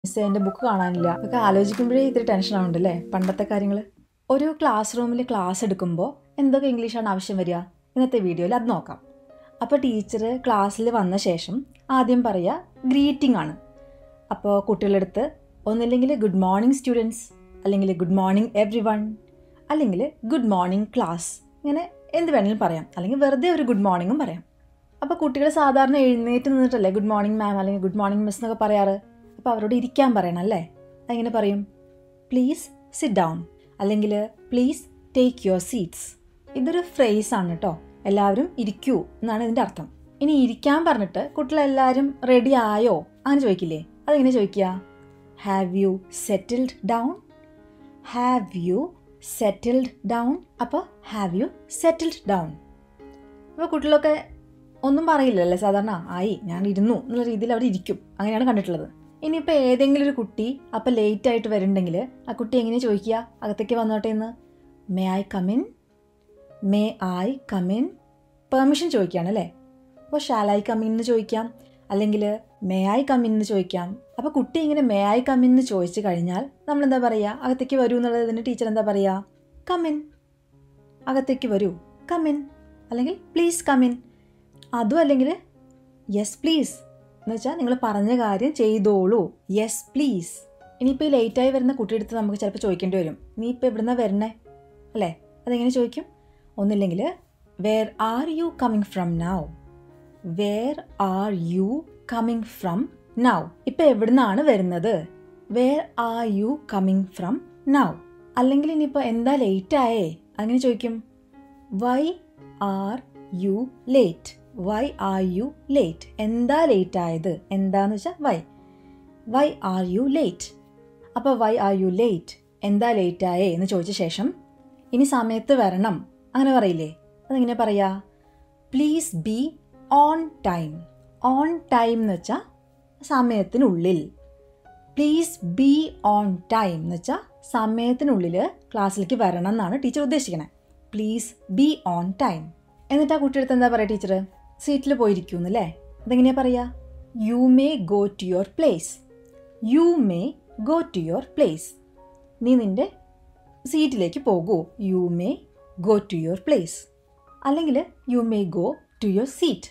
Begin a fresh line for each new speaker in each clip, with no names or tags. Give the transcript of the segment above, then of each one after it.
മിസ്സേ എൻ്റെ ബുക്ക് കാണാനില്ല ഒക്കെ ആലോചിക്കുമ്പോഴേ ഇത്തിരി ടെൻഷൻ ആവുന്നുണ്ടല്ലേ പണ്ടത്തെ കാര്യങ്ങൾ ഒരു ക്ലാസ് റൂമിൽ ക്ലാസ് എടുക്കുമ്പോൾ എന്തൊക്കെ ഇംഗ്ലീഷാണ് ആവശ്യം വരിക ഇന്നത്തെ വീഡിയോയിൽ അത് നോക്കാം അപ്പോൾ ടീച്ചർ ക്ലാസ്സിൽ വന്ന ശേഷം ആദ്യം പറയുക ഗ്രീറ്റിംഗ് ആണ് അപ്പോൾ കുട്ടികളെടുത്ത് ഒന്നില്ലെങ്കിൽ ഗുഡ് മോർണിംഗ് സ്റ്റുഡൻസ് അല്ലെങ്കിൽ ഗുഡ് മോർണിംഗ് എവ്രി വൺ അല്ലെങ്കിൽ ഗുഡ് മോർണിംഗ് ക്ലാസ് ഇങ്ങനെ എന്ത് വേണമെങ്കിലും പറയാം അല്ലെങ്കിൽ വെറുതെ ഒരു ഗുഡ് മോർണിംഗും പറയാം അപ്പോൾ കുട്ടികൾ സാധാരണ എഴുന്നേറ്റ് നിന്നിട്ടല്ലേ ഗുഡ് മോർണിംഗ് മാം അല്ലെങ്കിൽ ഗുഡ് മോർണിംഗ് മിസ് എന്നൊക്കെ പറയാറ് അപ്പോൾ അവരോട് ഇരിക്കാൻ പറയണം അല്ലേ അതെങ്ങനെ പറയും പ്ലീസ് സിറ്റ് ഡൗൺ അല്ലെങ്കിൽ പ്ലീസ് ടേക്ക് യുവർ സീറ്റ്സ് ഇതൊരു ഫ്രേസ് ആണ് കേട്ടോ എല്ലാവരും ഇരിക്കൂ എന്നാണ് ഇതിൻ്റെ അർത്ഥം ഇനി ഇരിക്കാൻ പറഞ്ഞിട്ട് കുട്ടികളെല്ലാവരും റെഡി ആയോ അങ്ങനെ ചോദിക്കില്ലേ അതെങ്ങനെ ചോദിക്കുക have you settled down have you settled down അപ്പോൾ ഹാവ് യു സെറ്റിൽഡ് ഡൗൺ അപ്പോൾ കുട്ടികളൊക്കെ ഒന്നും പറയില്ലല്ലേ സാധാരണ ആയി ഞാൻ ഇരുന്നു എന്നുള്ള രീതിയിൽ അവർ ഇരിക്കും അങ്ങനെയാണ് കണ്ടിട്ടുള്ളത് ഇനിയിപ്പോൾ ഏതെങ്കിലും ഒരു കുട്ടി അപ്പം ലേറ്റ് ആയിട്ട് വരുന്നുണ്ടെങ്കിൽ ആ കുട്ടി എങ്ങനെ ചോദിക്കുക അകത്തേക്ക് വന്നോട്ടെ എന്ന് may I come in may I come in permission ചോദിക്കുകയാണ് അല്ലേ അപ്പോൾ ഷാൽ ഐ കമിൻ എന്ന് ചോദിക്കാം അല്ലെങ്കിൽ മേ ഐ കമിൻ എന്ന് ചോദിക്കാം അപ്പോൾ കുട്ടി ഇങ്ങനെ മേ ഐ കമിൻ എന്ന് ചോദിച്ചു കഴിഞ്ഞാൽ നമ്മൾ എന്താ പറയുക അകത്തേക്ക് വരൂ എന്നുള്ളതിന് ടീച്ചർ എന്താ പറയുക കമിൻ അകത്തേക്ക് വരൂ കമിൻ അല്ലെങ്കിൽ പ്ലീസ് കമിൻ അതും അല്ലെങ്കിൽ യെസ് പ്ലീസ് എന്ന് വെച്ചാൽ നിങ്ങൾ പറഞ്ഞ കാര്യം ചെയ്തോളൂ യെസ് പ്ലീസ് ഇനിയിപ്പോൾ ഈ ലേറ്റായി വരുന്ന കുട്ടിയെടുത്ത് നമുക്ക് ചിലപ്പോൾ ചോദിക്കേണ്ടി വരും നീ ഇപ്പോൾ എവിടുന്നാ വരണേ അല്ലേ അതെങ്ങനെ ചോദിക്കും ഒന്നില്ലെങ്കിൽ where are you coming from now where are you coming from now ഇപ്പം എവിടുന്നാണ് വരുന്നത് where are you coming from now അല്ലെങ്കിൽ ഇനിയിപ്പോൾ എന്താ ലേറ്റ് ആയേ അങ്ങനെ ചോദിക്കും why are you late why are you late എന്താ ലേറ്റ് ആയത് എന്താന്ന് വെച്ചാൽ why why are you late അപ്പോൾ വൈ ആർ യു ലേറ്റ് എന്താ ലേറ്റ് ആയേ എന്ന് ചോദിച്ച ശേഷം ഇനി സമയത്ത് വരണം അങ്ങനെ പറയില്ലേ അതെങ്ങനെ പറയാ please be on time on time എന്ന് വെച്ചാൽ സമയത്തിനുള്ളിൽ പ്ലീസ് ബി ഓൺ ടൈം എന്ന് വെച്ചാൽ സമയത്തിനുള്ളിൽ ക്ലാസ്സിലേക്ക് വരണം എന്നാണ് ടീച്ചർ ഉദ്ദേശിക്കുന്നത് പ്ലീസ് ബി ഓൺ ടൈം എന്നിട്ട് ആ കുട്ടിയെടുത്ത് എന്താ പറയുക ടീച്ചർ സീറ്റിൽ പോയിരിക്കുന്നു അല്ലേ അതെങ്ങനെയാ പറയുക you may go to your place you may go to your place നീ നിൻ്റെ സീറ്റിലേക്ക് പോകൂ you may go to your place അല്ലെങ്കിൽ you may go to your seat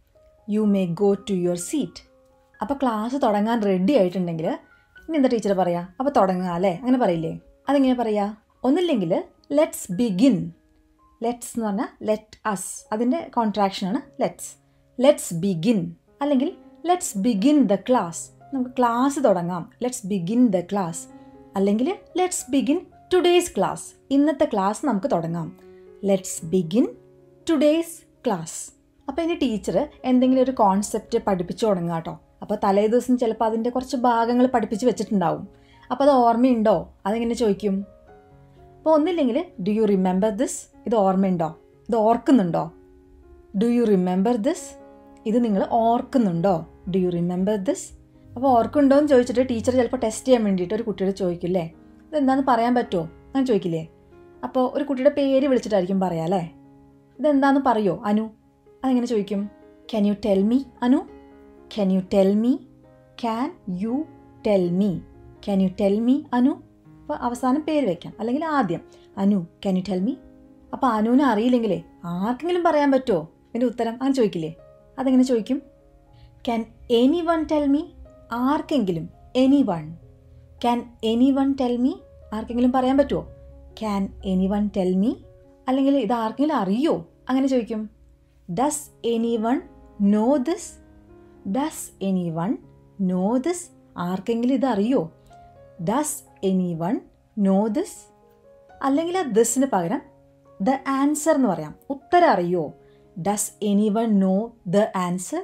you may go to your seat അപ്പോൾ ക്ലാസ് തുടങ്ങാൻ ready ആയിട്ടുണ്ടെങ്കിൽ ഇനി എന്താ ടീച്ചർ പറയാ അപ്പോൾ തുടങ്ങുക അല്ലേ അങ്ങനെ പറയില്ലേ അതെങ്ങനെ പറയാ ഒന്നില്ലെങ്കിൽ ലെറ്റ്സ് ബിഗിൻ ലെറ്റ്സ് എന്ന് പറഞ്ഞാൽ ലെറ്റ് അസ് അതിൻ്റെ കോൺട്രാക്ഷനാണ് ലെറ്റ്സ് ലെറ്റ്സ് ബിഗിൻ അല്ലെങ്കിൽ ലെറ്റ്സ് ബിഗിൻ ദ ക്ലാസ് നമുക്ക് ക്ലാസ് തുടങ്ങാം ലെറ്റ്സ് ബിഗിൻ ദ ക്ലാസ് അല്ലെങ്കിൽ ലെറ്റ്സ് ബിഗിൻ ടുഡേയ്സ് ക്ലാസ് ഇന്നത്തെ ക്ലാസ് നമുക്ക് തുടങ്ങാം ലെറ്റ്സ് ബിഗിൻ ടുഡേയ്സ് ക്ലാസ് അപ്പോൾ ഇനി ടീച്ചർ എന്തെങ്കിലും ഒരു കോൺസെപ്റ്റ് പഠിപ്പിച്ചു തുടങ്ങുക കേട്ടോ അപ്പോൾ തലേ ദിവസം ചിലപ്പോൾ അതിൻ്റെ കുറച്ച് ഭാഗങ്ങൾ പഠിപ്പിച്ച് വെച്ചിട്ടുണ്ടാവും അപ്പോൾ അത് ഓർമ്മയുണ്ടോ അതെങ്ങനെ ചോദിക്കും അപ്പോൾ ഒന്നില്ലെങ്കിൽ ഡു യു റിമെമ്പർ ദിസ് ഇത് ഓർമ്മയുണ്ടോ ഇത് ഓർക്കുന്നുണ്ടോ ഡു യു റിമെമ്പർ ദിസ് ഇത് നിങ്ങൾ ഓർക്കുന്നുണ്ടോ ഡു യു റിമെമ്പർ ദിസ് അപ്പോൾ ഓർക്കുന്നുണ്ടോ എന്ന് ചോദിച്ചിട്ട് ടീച്ചർ ചിലപ്പോൾ ടെസ്റ്റ് ചെയ്യാൻ വേണ്ടിയിട്ട് ഒരു കുട്ടിയോട് ചോദിക്കില്ലേ ഇതെന്താണെന്ന് പറയാൻ പറ്റുമോ അങ്ങനെ ചോദിക്കില്ലേ അപ്പോൾ ഒരു കുട്ടിയുടെ പേര് വിളിച്ചിട്ടായിരിക്കും പറയാം അല്ലേ ഇതെന്താന്ന് പറയോ അനു അതെങ്ങനെ ചോദിക്കും can you tell me Anu can you tell me can you tell me can you tell me Anu അപ്പോൾ അവസാനം പേര് വെക്കാം അല്ലെങ്കിൽ ആദ്യം Anu can you tell me അപ്പോൾ അനുവിനെ അറിയില്ലെങ്കിലേ ആർക്കെങ്കിലും പറയാൻ പറ്റുമോ എൻ്റെ ഉത്തരം അങ്ങനെ ചോദിക്കില്ലേ അതെങ്ങനെ ചോദിക്കും can anyone tell me ആർക്കെങ്കിലും anyone can anyone tell me ആർക്കെങ്കിലും പറയാൻ പറ്റുമോ can anyone tell me അല്ലെങ്കിൽ ഇത് ആർക്കെങ്കിലും അറിയോ അങ്ങനെ ചോദിക്കും does anyone know this does anyone know this ആർക്കെങ്കിലും ഇത് അറിയോ does anyone know this അല്ലെങ്കിൽ ആ ദിസിന് പകരം ദ ആൻസർ എന്ന് പറയാം ഉത്തരം അറിയോ does anyone know the answer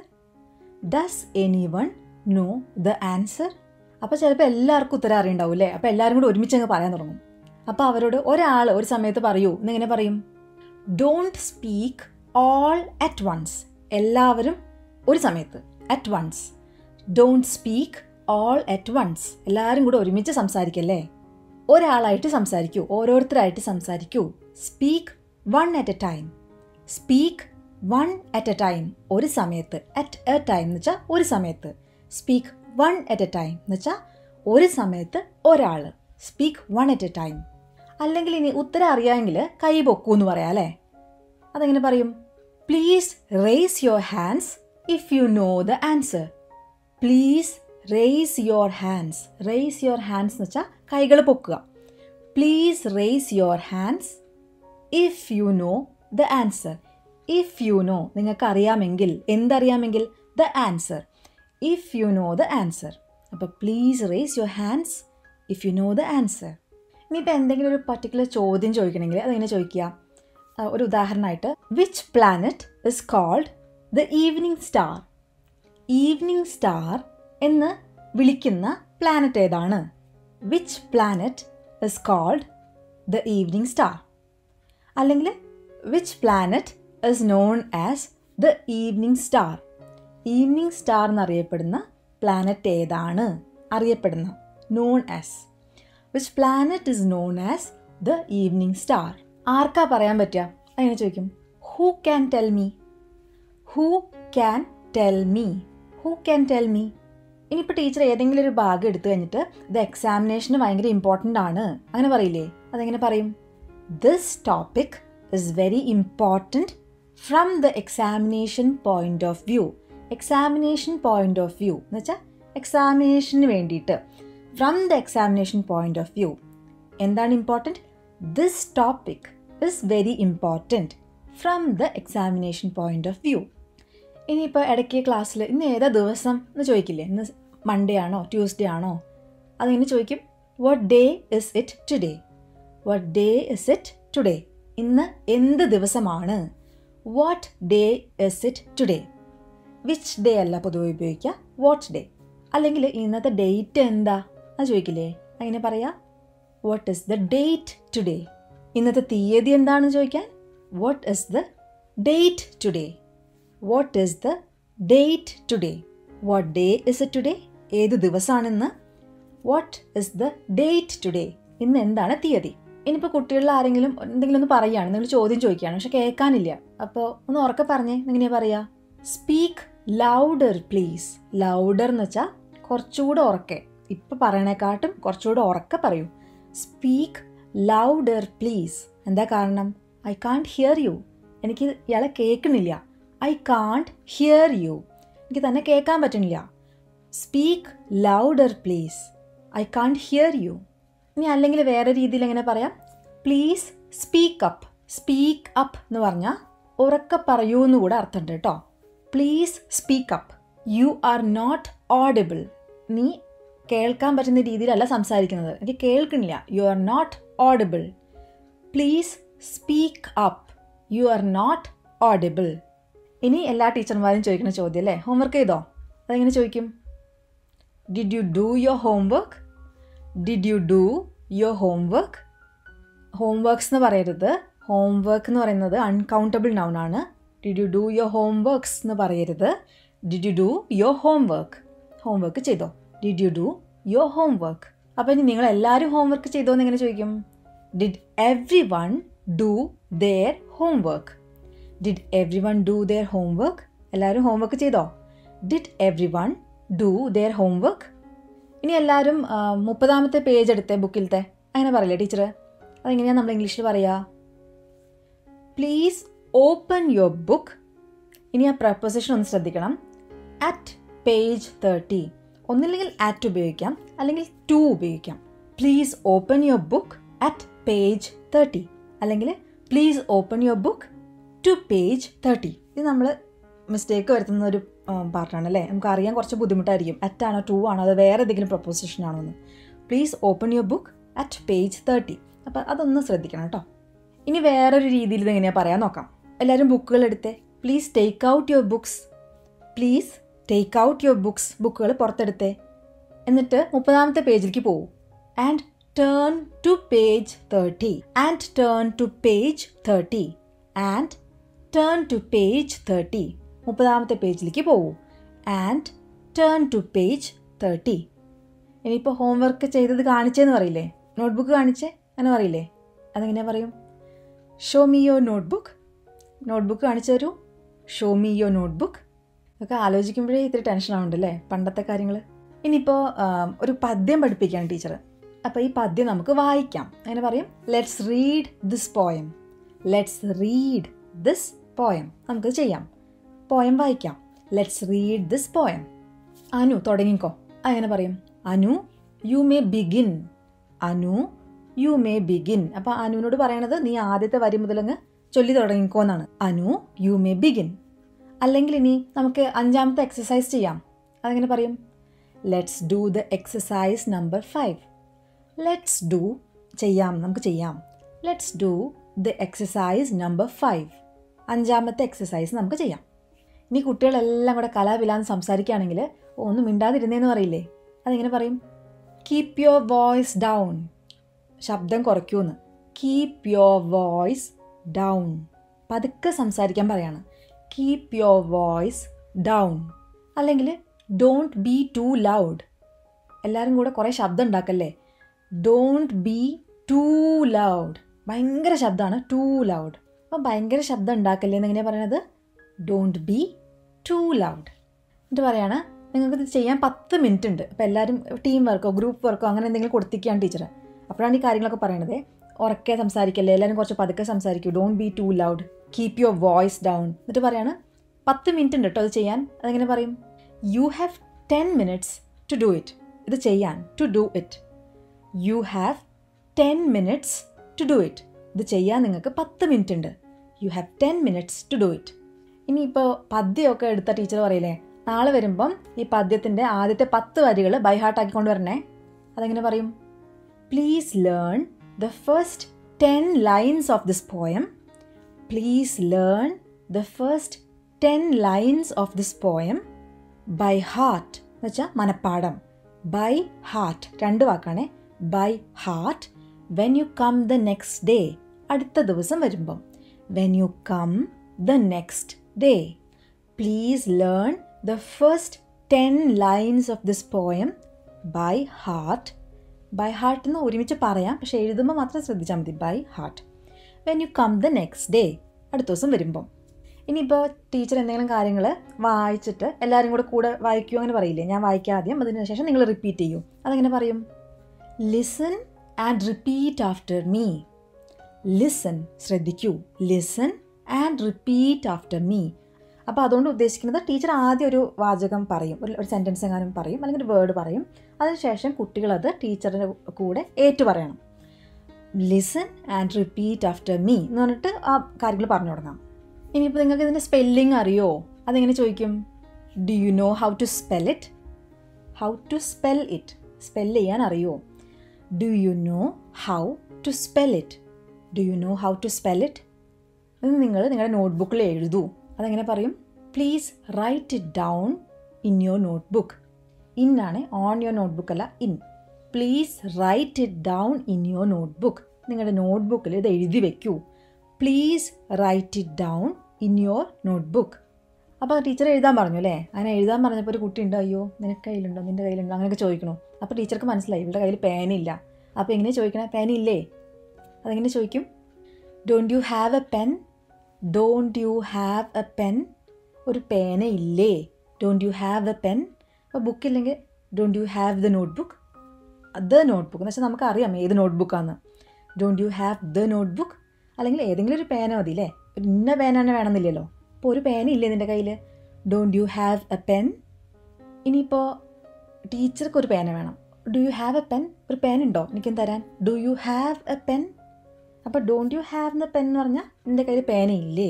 does anyone know the answer അപ്പോൾ ചിലപ്പോൾ എല്ലാവർക്കും ഉത്തരം അറിയണ്ടാവും അല്ലേ അപ്പോൾ എല്ലാവരും കൂടി ഒരുമിച്ച് അങ്ങ് പറയാൻ തുടങ്ങും അപ്പോൾ അവരോട് ഒരാൾ ഒരു സമയത്ത് പറയൂ എന്നെങ്ങനെ പറയും don't speak all at once എല്ലാവരും ഒരു സമയത്ത് at once don't speak all at once എല്ലാവരും കൂടെ ഒരുമിച്ച് സംസാരിക്കല്ലേ ഒരാളായിട്ട് സംസാരിക്കൂ ഓരോരുത്തരായിട്ട് സംസാരിക്കൂ speak one at a time speak one at a time ഒരു സമയത്ത് അറ്റ് എ ടൈം എന്ന് വെച്ചാൽ ഒരു സമയത്ത് speak one at a time എന്ന് വെച്ചാൽ ഒരു സമയത്ത് ഒരാൾ speak one at a time അല്ലെങ്കിൽ ഇനി ഉത്തരം അറിയാമെങ്കിൽ കൈ പൊക്കൂ എന്ന് പറയാം അല്ലേ അതെങ്ങനെ പറയും please raise your hands if you know the answer please raise your hands raise your hands എന്ന് വെച്ചാൽ കൈകൾ പൊക്കുക please raise your hands if you know the answer if you know നിങ്ങൾക്ക് അറിയാമെങ്കിൽ എന്തറിയാമെങ്കിൽ the answer if you know the answer അപ്പോൾ please raise your hands if you know the answer ഇനിയിപ്പോൾ എന്തെങ്കിലും ഒരു പർട്ടിക്കുലർ ചോദ്യം ചോദിക്കണമെങ്കിൽ അതെങ്ങനെ ചോദിക്കുക ആ, ഒരു ഉദാഹരണമായിട്ട് which planet is called the evening star evening star എന്ന് വിളിക്കുന്ന പ്ലാനറ്റ് ഏതാണ് which planet is called the evening star അല്ലെങ്കിൽ which planet is known as the evening star evening star എന്നറിയപ്പെടുന്ന പ്ലാനറ്റ് ഏതാണ് അറിയപ്പെടുന്ന known as which planet is known as the evening star ആർക്കാ പറയാൻ പറ്റുക അങ്ങനെ ചോദിക്കും who can tell me who can tell me who can tell me ഇനിയിപ്പോൾ teacher ഏതെങ്കിലും ഒരു ഭാഗം എടുത്തു കഴിഞ്ഞിട്ട് ഇത് എക്സാമിനേഷന് ഭയങ്കര ഇമ്പോർട്ടൻ്റ് ആണ് അങ്ങനെ പറയില്ലേ അതെങ്ങനെ പറയും this topic is very important from the examination point of view examination point of view എന്ന് വെച്ചാൽ എക്സാമിനേഷന് വേണ്ടിയിട്ട് from the examination point of view എന്താണ് important this topic is very important from the examination point of view ഇനിയിപ്പോൾ ഇടയ്ക്ക് ക്ലാസ്സിൽ ഇന്ന് ഏതാ ദിവസം എന്ന് ചോദിക്കില്ലേ ഇന്ന് മൺഡേ ആണോ ട്യൂസ്ഡേ ആണോ അതിങ്ങനെ ചോദിക്കും what day is it today what day is it today ഇന്ന് എന്ത് ദിവസമാണ് what day is it today which day അല്ല പൊതുവെ ഉപയോഗിക്കുക വാട്ട് ഡേ അല്ലെങ്കിൽ ഇന്നത്തെ ഡേറ്റ് എന്താ അത് ചോദിക്കില്ലേ അങ്ങനെ പറയാ what is the date today ഇന്നത്തെ തീയതി എന്താണെന്ന് ചോദിക്കാൻ what is the date today what is the date today what day is it today ഏത് ദിവസമാണിന്ന് what is the date today ഇന്ന് എന്താണ് തീയതി ഇനിയിപ്പോൾ കുട്ടികളിൽ ആരെങ്കിലും എന്തെങ്കിലും ഒന്ന് പറയുകയാണ് നിങ്ങൾ ചോദ്യം ചോദിക്കുകയാണ് പക്ഷെ കേൾക്കാനില്ല അപ്പോൾ ഒന്ന് ഉറക്കെ പറഞ്ഞേ എങ്ങനെയാ പറയുക സ്പീക്ക് ലൗഡർ പ്ലീസ് ലൗഡർ എന്ന് വെച്ചാൽ കുറച്ചുകൂടെ ഉറക്കെ ഇപ്പം പറയണേക്കാട്ടും കുറച്ചുകൂടെ ഉറക്കെ പറയൂ സ്പീക്ക് ലൗഡർ പ്ലീസ് എന്താ കാരണം ഐ കാൺട്ട് ഹിയർ യു എനിക്ക് ഇയാളെ കേൾക്കണില്ല ഐ കാൺട്ട് ഹിയർ യു എനിക്ക് തന്നെ കേൾക്കാൻ പറ്റണില്ല speak louder please I can't hear you ഇനി അല്ലെങ്കിൽ വേറെ രീതിയിൽ എങ്ങനെ പറയാം please speak up speak up എന്ന് പറഞ്ഞാൽ ഉറക്കെ പറയൂ എന്ന് കൂടെ അർത്ഥമുണ്ട് കേട്ടോ please speak up you are not audible നീ കേൾക്കാൻ പറ്റുന്ന രീതിയിലല്ല സംസാരിക്കുന്നത് എനിക്ക് കേൾക്കണില്ല you are not audible please speak up you are not audible ഇനി എല്ലാ ടീച്ചർമാരും ചോദിക്കുന്ന ചോദ്യം അല്ലേ ഹോംവർക്ക് ചെയ്തോ അതെങ്ങനെ ചോദിക്കും did you do your homework did you do your homework homeworks എന്ന് പറയരുത് ഹോംവർക്ക് എന്ന് പറയുന്നത് അൺകൗണ്ടബിൾ നൗൺ ആണ് did you do your homeworks എന്ന് പറയരുത് did you do your homework homework ചെയ്തോ did you do your homework അപ്പോൾ ഇനി നിങ്ങൾ എല്ലാവരും ഹോംവർക്ക് ചെയ്തോ എന്ന് എങ്ങനെ ചോദിക്കും did everyone do their homework did everyone do their homework എല്ലാവരും ഹോംവർക്ക് ചെയ്തോ did everyone do their homework ഇനി എല്ലാവരും ആ, മുപ്പതാമത്തെ പേജ് എടുത്തേ ബുക്കിലത്തെ അങ്ങനെ പറയില്ലേ ടീച്ചർ അതെങ്ങനെയാണ് നമ്മൾ ഇംഗ്ലീഷിൽ പറയുക പ്ലീസ് ഓപ്പൺ യുവർ ബുക്ക് ഇനി ആ പ്രപ്പോസിഷൻ ഒന്ന് ശ്രദ്ധിക്കണം അറ്റ് പേജ് തേർട്ടി ഒന്നില്ലെങ്കിൽ അറ്റ് ഉപയോഗിക്കാം അല്ലെങ്കിൽ ടു ഉപയോഗിക്കാം please open your book at page thirty അല്ലെങ്കിൽ please open your book to page thirty ഇത് നമ്മൾ മിസ്റ്റേക്ക് വരുത്തുന്ന ഒരു പാർട്ടാണ് അല്ലേ നമുക്ക് അറിയാൻ കുറച്ച് ബുദ്ധിമുട്ടായിരിക്കും അറ്റ് ആണോ ടു ആണോ അത് വേറെ എന്തെങ്കിലും പ്രപ്പോസിഷൻ ആണോ എന്ന് please open your book at page thirty അപ്പോൾ അതൊന്ന് ശ്രദ്ധിക്കണം കേട്ടോ ഇനി വേറൊരു രീതിയിൽ ഇത് എങ്ങനെയാണ് പറയാൻ നോക്കാം എല്ലാവരും ബുക്കുകൾ എടുത്തേ please take out your books please take out your books ബുക്കുകൾ പുറത്തെടുത്തേ എന്നിട്ട് മുപ്പതാമത്തെ പേജിലേക്ക് പോകൂ and turn to page thirty and turn to page thirty and turn to page thirty മുപ്പതാമത്തെ പേജിലേക്ക് പോകൂ and turn to page thirty ഇനിയിപ്പോൾ ഹോംവർക്ക് ചെയ്തത് കാണിച്ചേന്ന് പറയില്ലേ നോട്ട്ബുക്ക് കാണിച്ചേ അങ്ങനെ പറയില്ലേ അതെങ്ങനെയാ പറയും show me your notebook notebook കാണിച്ചു തരൂ ഷോ മീ യുവർ നോട്ട്ബുക്ക് ഇതൊക്കെ ആലോചിക്കുമ്പോഴേ ഇത്തിരി ടെൻഷൻ ആവുന്നുണ്ടല്ലേ പണ്ടത്തെ കാര്യങ്ങൾ ഇനിയിപ്പോൾ ഒരു പദ്യം പഠിപ്പിക്കുകയാണ് ടീച്ചർ അപ്പോൾ ഈ പദ്യം നമുക്ക് വായിക്കാം അങ്ങനെ പറയും let's read this poem let's read this poem നമുക്ക് ചെയ്യാം പോയം വായിക്കാം let's read this poem Anu തുടങ്ങിക്കോ അങ്ങനെ പറയും Anu you may begin Anu you may begin അപ്പോൾ അനുവിനോട് പറയണത് നീ ആദ്യത്തെ വരി മുതലങ്ങ് ചൊല്ലി തുടങ്ങിക്കോ എന്നാണ് അനു യു മേ ബിഗിൻ അല്ലെങ്കിൽ ഇനി നമുക്ക് അഞ്ചാമത്തെ എക്സസൈസ് ചെയ്യാം അതെങ്ങനെ പറയും let's do the exercise number five let's do ചെയ്യാം നമുക്ക് ചെയ്യാം let's do the exercise number five അഞ്ചാമത്തെ എക്സസൈസ് നമുക്ക് ചെയ്യാം ഇനി കുട്ടികളെല്ലാം കൂടെ കലാവിലാന്ന് സംസാരിക്കുകയാണെങ്കിൽ ഒന്നും മിണ്ടാതിരുന്നേന്ന് പറയില്ലേ അതെങ്ങനെ പറയും കീപ് യുവർ വോയിസ് ഡൗൺ ശബ്ദം കുറയ്ക്കൂന്ന് കീപ് യുവർ വോയിസ് ഡൗൺ പതുക്കെ സംസാരിക്കാൻ പറയാണ് കീപ് യുവർ വോയിസ് ഡൗൺ അല്ലെങ്കിൽ ഡോണ്ട് ബി ടു ലൗഡ് എല്ലാവരും കൂടെ കുറേ ശബ്ദം ഉണ്ടാക്കല്ലേ ഡോണ്ട് ബി ടു ലൗഡ് ഭയങ്കര ശബ്ദമാണ് ടു ലൗഡ് അപ്പം ഭയങ്കര ശബ്ദം ഉണ്ടാക്കല്ലേ എന്ന് എങ്ങനെയാണ് പറയണത് ഡോണ്ട് ബി ടു ലൗഡ് എന്നിട്ട് പറയാണ് നിങ്ങൾക്ക് ഇത് ചെയ്യാൻ പത്ത് മിനിറ്റ് ഉണ്ട് അപ്പോൾ എല്ലാവരും ടീം വർക്കോ ഗ്രൂപ്പ് വർക്കോ അങ്ങനെ എന്തെങ്കിലും കൊടുത്തിരിക്കുകയാണ് ടീച്ചർ അപ്പോഴാണ് ഈ കാര്യങ്ങളൊക്കെ പറയണത് ഉറക്കെ സംസാരിക്കല്ലേ എല്ലാവരും കുറച്ച് പതുക്കെ സംസാരിക്കൂ don't be too loud keep your voice down എന്നിട്ട് പറയാണ് പത്ത് മിനിറ്റ് ഉണ്ട് കേട്ടോ അത് ചെയ്യാൻ അതെങ്ങനെ പറയും you have ten minutes to do it ഇത് ചെയ്യാൻ to do it you have ten minutes to do it ഇത് ചെയ്യാൻ നിങ്ങൾക്ക് പത്ത് മിനിറ്റ് ഉണ്ട് you have ten minutes to do it ഇനിയിപ്പോൾ പദ്യമൊക്കെ എടുത്ത ടീച്ചർ പറയില്ലേ നാളെ വരുമ്പം ഈ പദ്യത്തിൻ്റെ ആദ്യത്തെ പത്ത് വരികൾ ബൈ ഹാർട്ട് ആക്കിക്കൊണ്ട് വരണേ അതെങ്ങനെ പറയും please learn the first ten lines of this poem please learn the first ten lines of this poem by heart എന്ന് വെച്ചാൽ മനപ്പാടം ബൈ ഹാർട്ട് രണ്ട് വാക്കാണേ by heart when you come the next day അടുത്ത ദിവസം വരുമ്പം when you come the next day please learn the first ten lines of this poem by heart by heart എന്ന് ഒരുമിച്ച് പറയാം പക്ഷേ എഴുതുമ്പോൾ മാത്രം ശ്രദ്ധിച്ചാൽ മതി by heart when you come the next day അടുത്ത ദിവസം വരുമ്പം ഇനിയിപ്പോൾ ടീച്ചർ എന്തെങ്കിലും കാര്യങ്ങൾ വായിച്ചിട്ട് എല്ലാവരും കൂടെ കൂടെ വായിക്കൂ അങ്ങനെ പറയില്ലേ ഞാൻ വായിക്കാം ആദ്യം അതിന് ശേഷം നിങ്ങൾ റിപ്പീറ്റ് ചെയ്യൂ അതെങ്ങനെ പറയും listen and repeat after me listen ശ്രദ്ധിക്കൂ listen and repeat after me അപ്പോൾ അതുകൊണ്ട് ഉദ്ദേശിക്കുന്നത് ടീച്ചർ ആദ്യം ഒരു വാചകം പറയും ഒരു ഒരു സെൻറ്റൻസ് എങ്ങാനും പറയും അല്ലെങ്കിൽ ഒരു വേർഡ് പറയും അതിനുശേഷം കുട്ടികളത് ടീച്ചറിൻ്റെ കൂടെ ഏറ്റു പറയണം listen and repeat after me എന്ന് പറഞ്ഞിട്ട് ആ കാര്യങ്ങൾ പറഞ്ഞു തുടങ്ങാം ഇനിയിപ്പോൾ നിങ്ങൾക്ക് ഇതിൻ്റെ സ്പെല്ലിംഗ് അറിയോ അതെങ്ങനെ ചോദിക്കും do you know how to spell it how to spell it spell ചെയ്യാൻ അറിയോ do you know how to spell it do you know how to spell it ഇത് നിങ്ങൾ നിങ്ങളുടെ നോട്ട്ബുക്കിൽ എഴുതൂ അതെങ്ങനെ പറയും please write it down in your notebook in ആണ് ഓൺ യുവർ നോട്ട്ബുക്ക് അല്ല in please write it down in your notebook നിങ്ങളുടെ നോട്ട്ബുക്കിൽ ഇത് എഴുതി വെക്കൂ please write it down in your notebook അപ്പോൾ ടീച്ചർ എഴുതാൻ പറഞ്ഞു അല്ലേ അങ്ങനെ എഴുതാൻ പറഞ്ഞപ്പോൾ ഒരു കുട്ടി ഉണ്ടോ അയ്യോ നിനക്ക് കയ്യിലുണ്ടോ നിൻ്റെ കയ്യിലുണ്ടോ അങ്ങനെയൊക്കെ ചോദിക്കണോ അപ്പോൾ ടീച്ചർക്ക് മനസ്സിലായി ഇവളുടെ കയ്യിൽ പേനില്ല അപ്പോൾ എങ്ങനെ ചോദിക്കണേ പേനില്ലേ അതെങ്ങനെ ചോദിക്കും don't you have a pen don't you have a pen ഒരു പേന ഇല്ലേ don't you have a pen അപ്പോൾ ബുക്കില്ലെങ്കിൽ don't you have the notebook the notebook എന്ന് വെച്ചാൽ നമുക്കറിയാം ഏത് നോട്ട് ബുക്കാന്ന് don't you have the notebook അല്ലെങ്കിൽ ഏതെങ്കിലും ഒരു പേന മതി അല്ലേ ഒരു ഇന്ന പേന തന്നെ വേണമെന്നില്ലല്ലോ അപ്പോൾ ഒരു പേന ഇല്ലേ നിൻ്റെ കയ്യിൽ don't you have a pen ഇനിയിപ്പോൾ ടീച്ചർക്ക് ഒരു പേന വേണം do you have a pen ഒരു പെൻ ഉണ്ടോ എനിക്കും തരാൻ do you have a pen അപ്പോൾ ഡോണ്ട് യു ഹാവ് എന്ന പെൻ എന്ന് പറഞ്ഞാൽ നിൻ്റെ കയ്യിൽ പേന ഇല്ലേ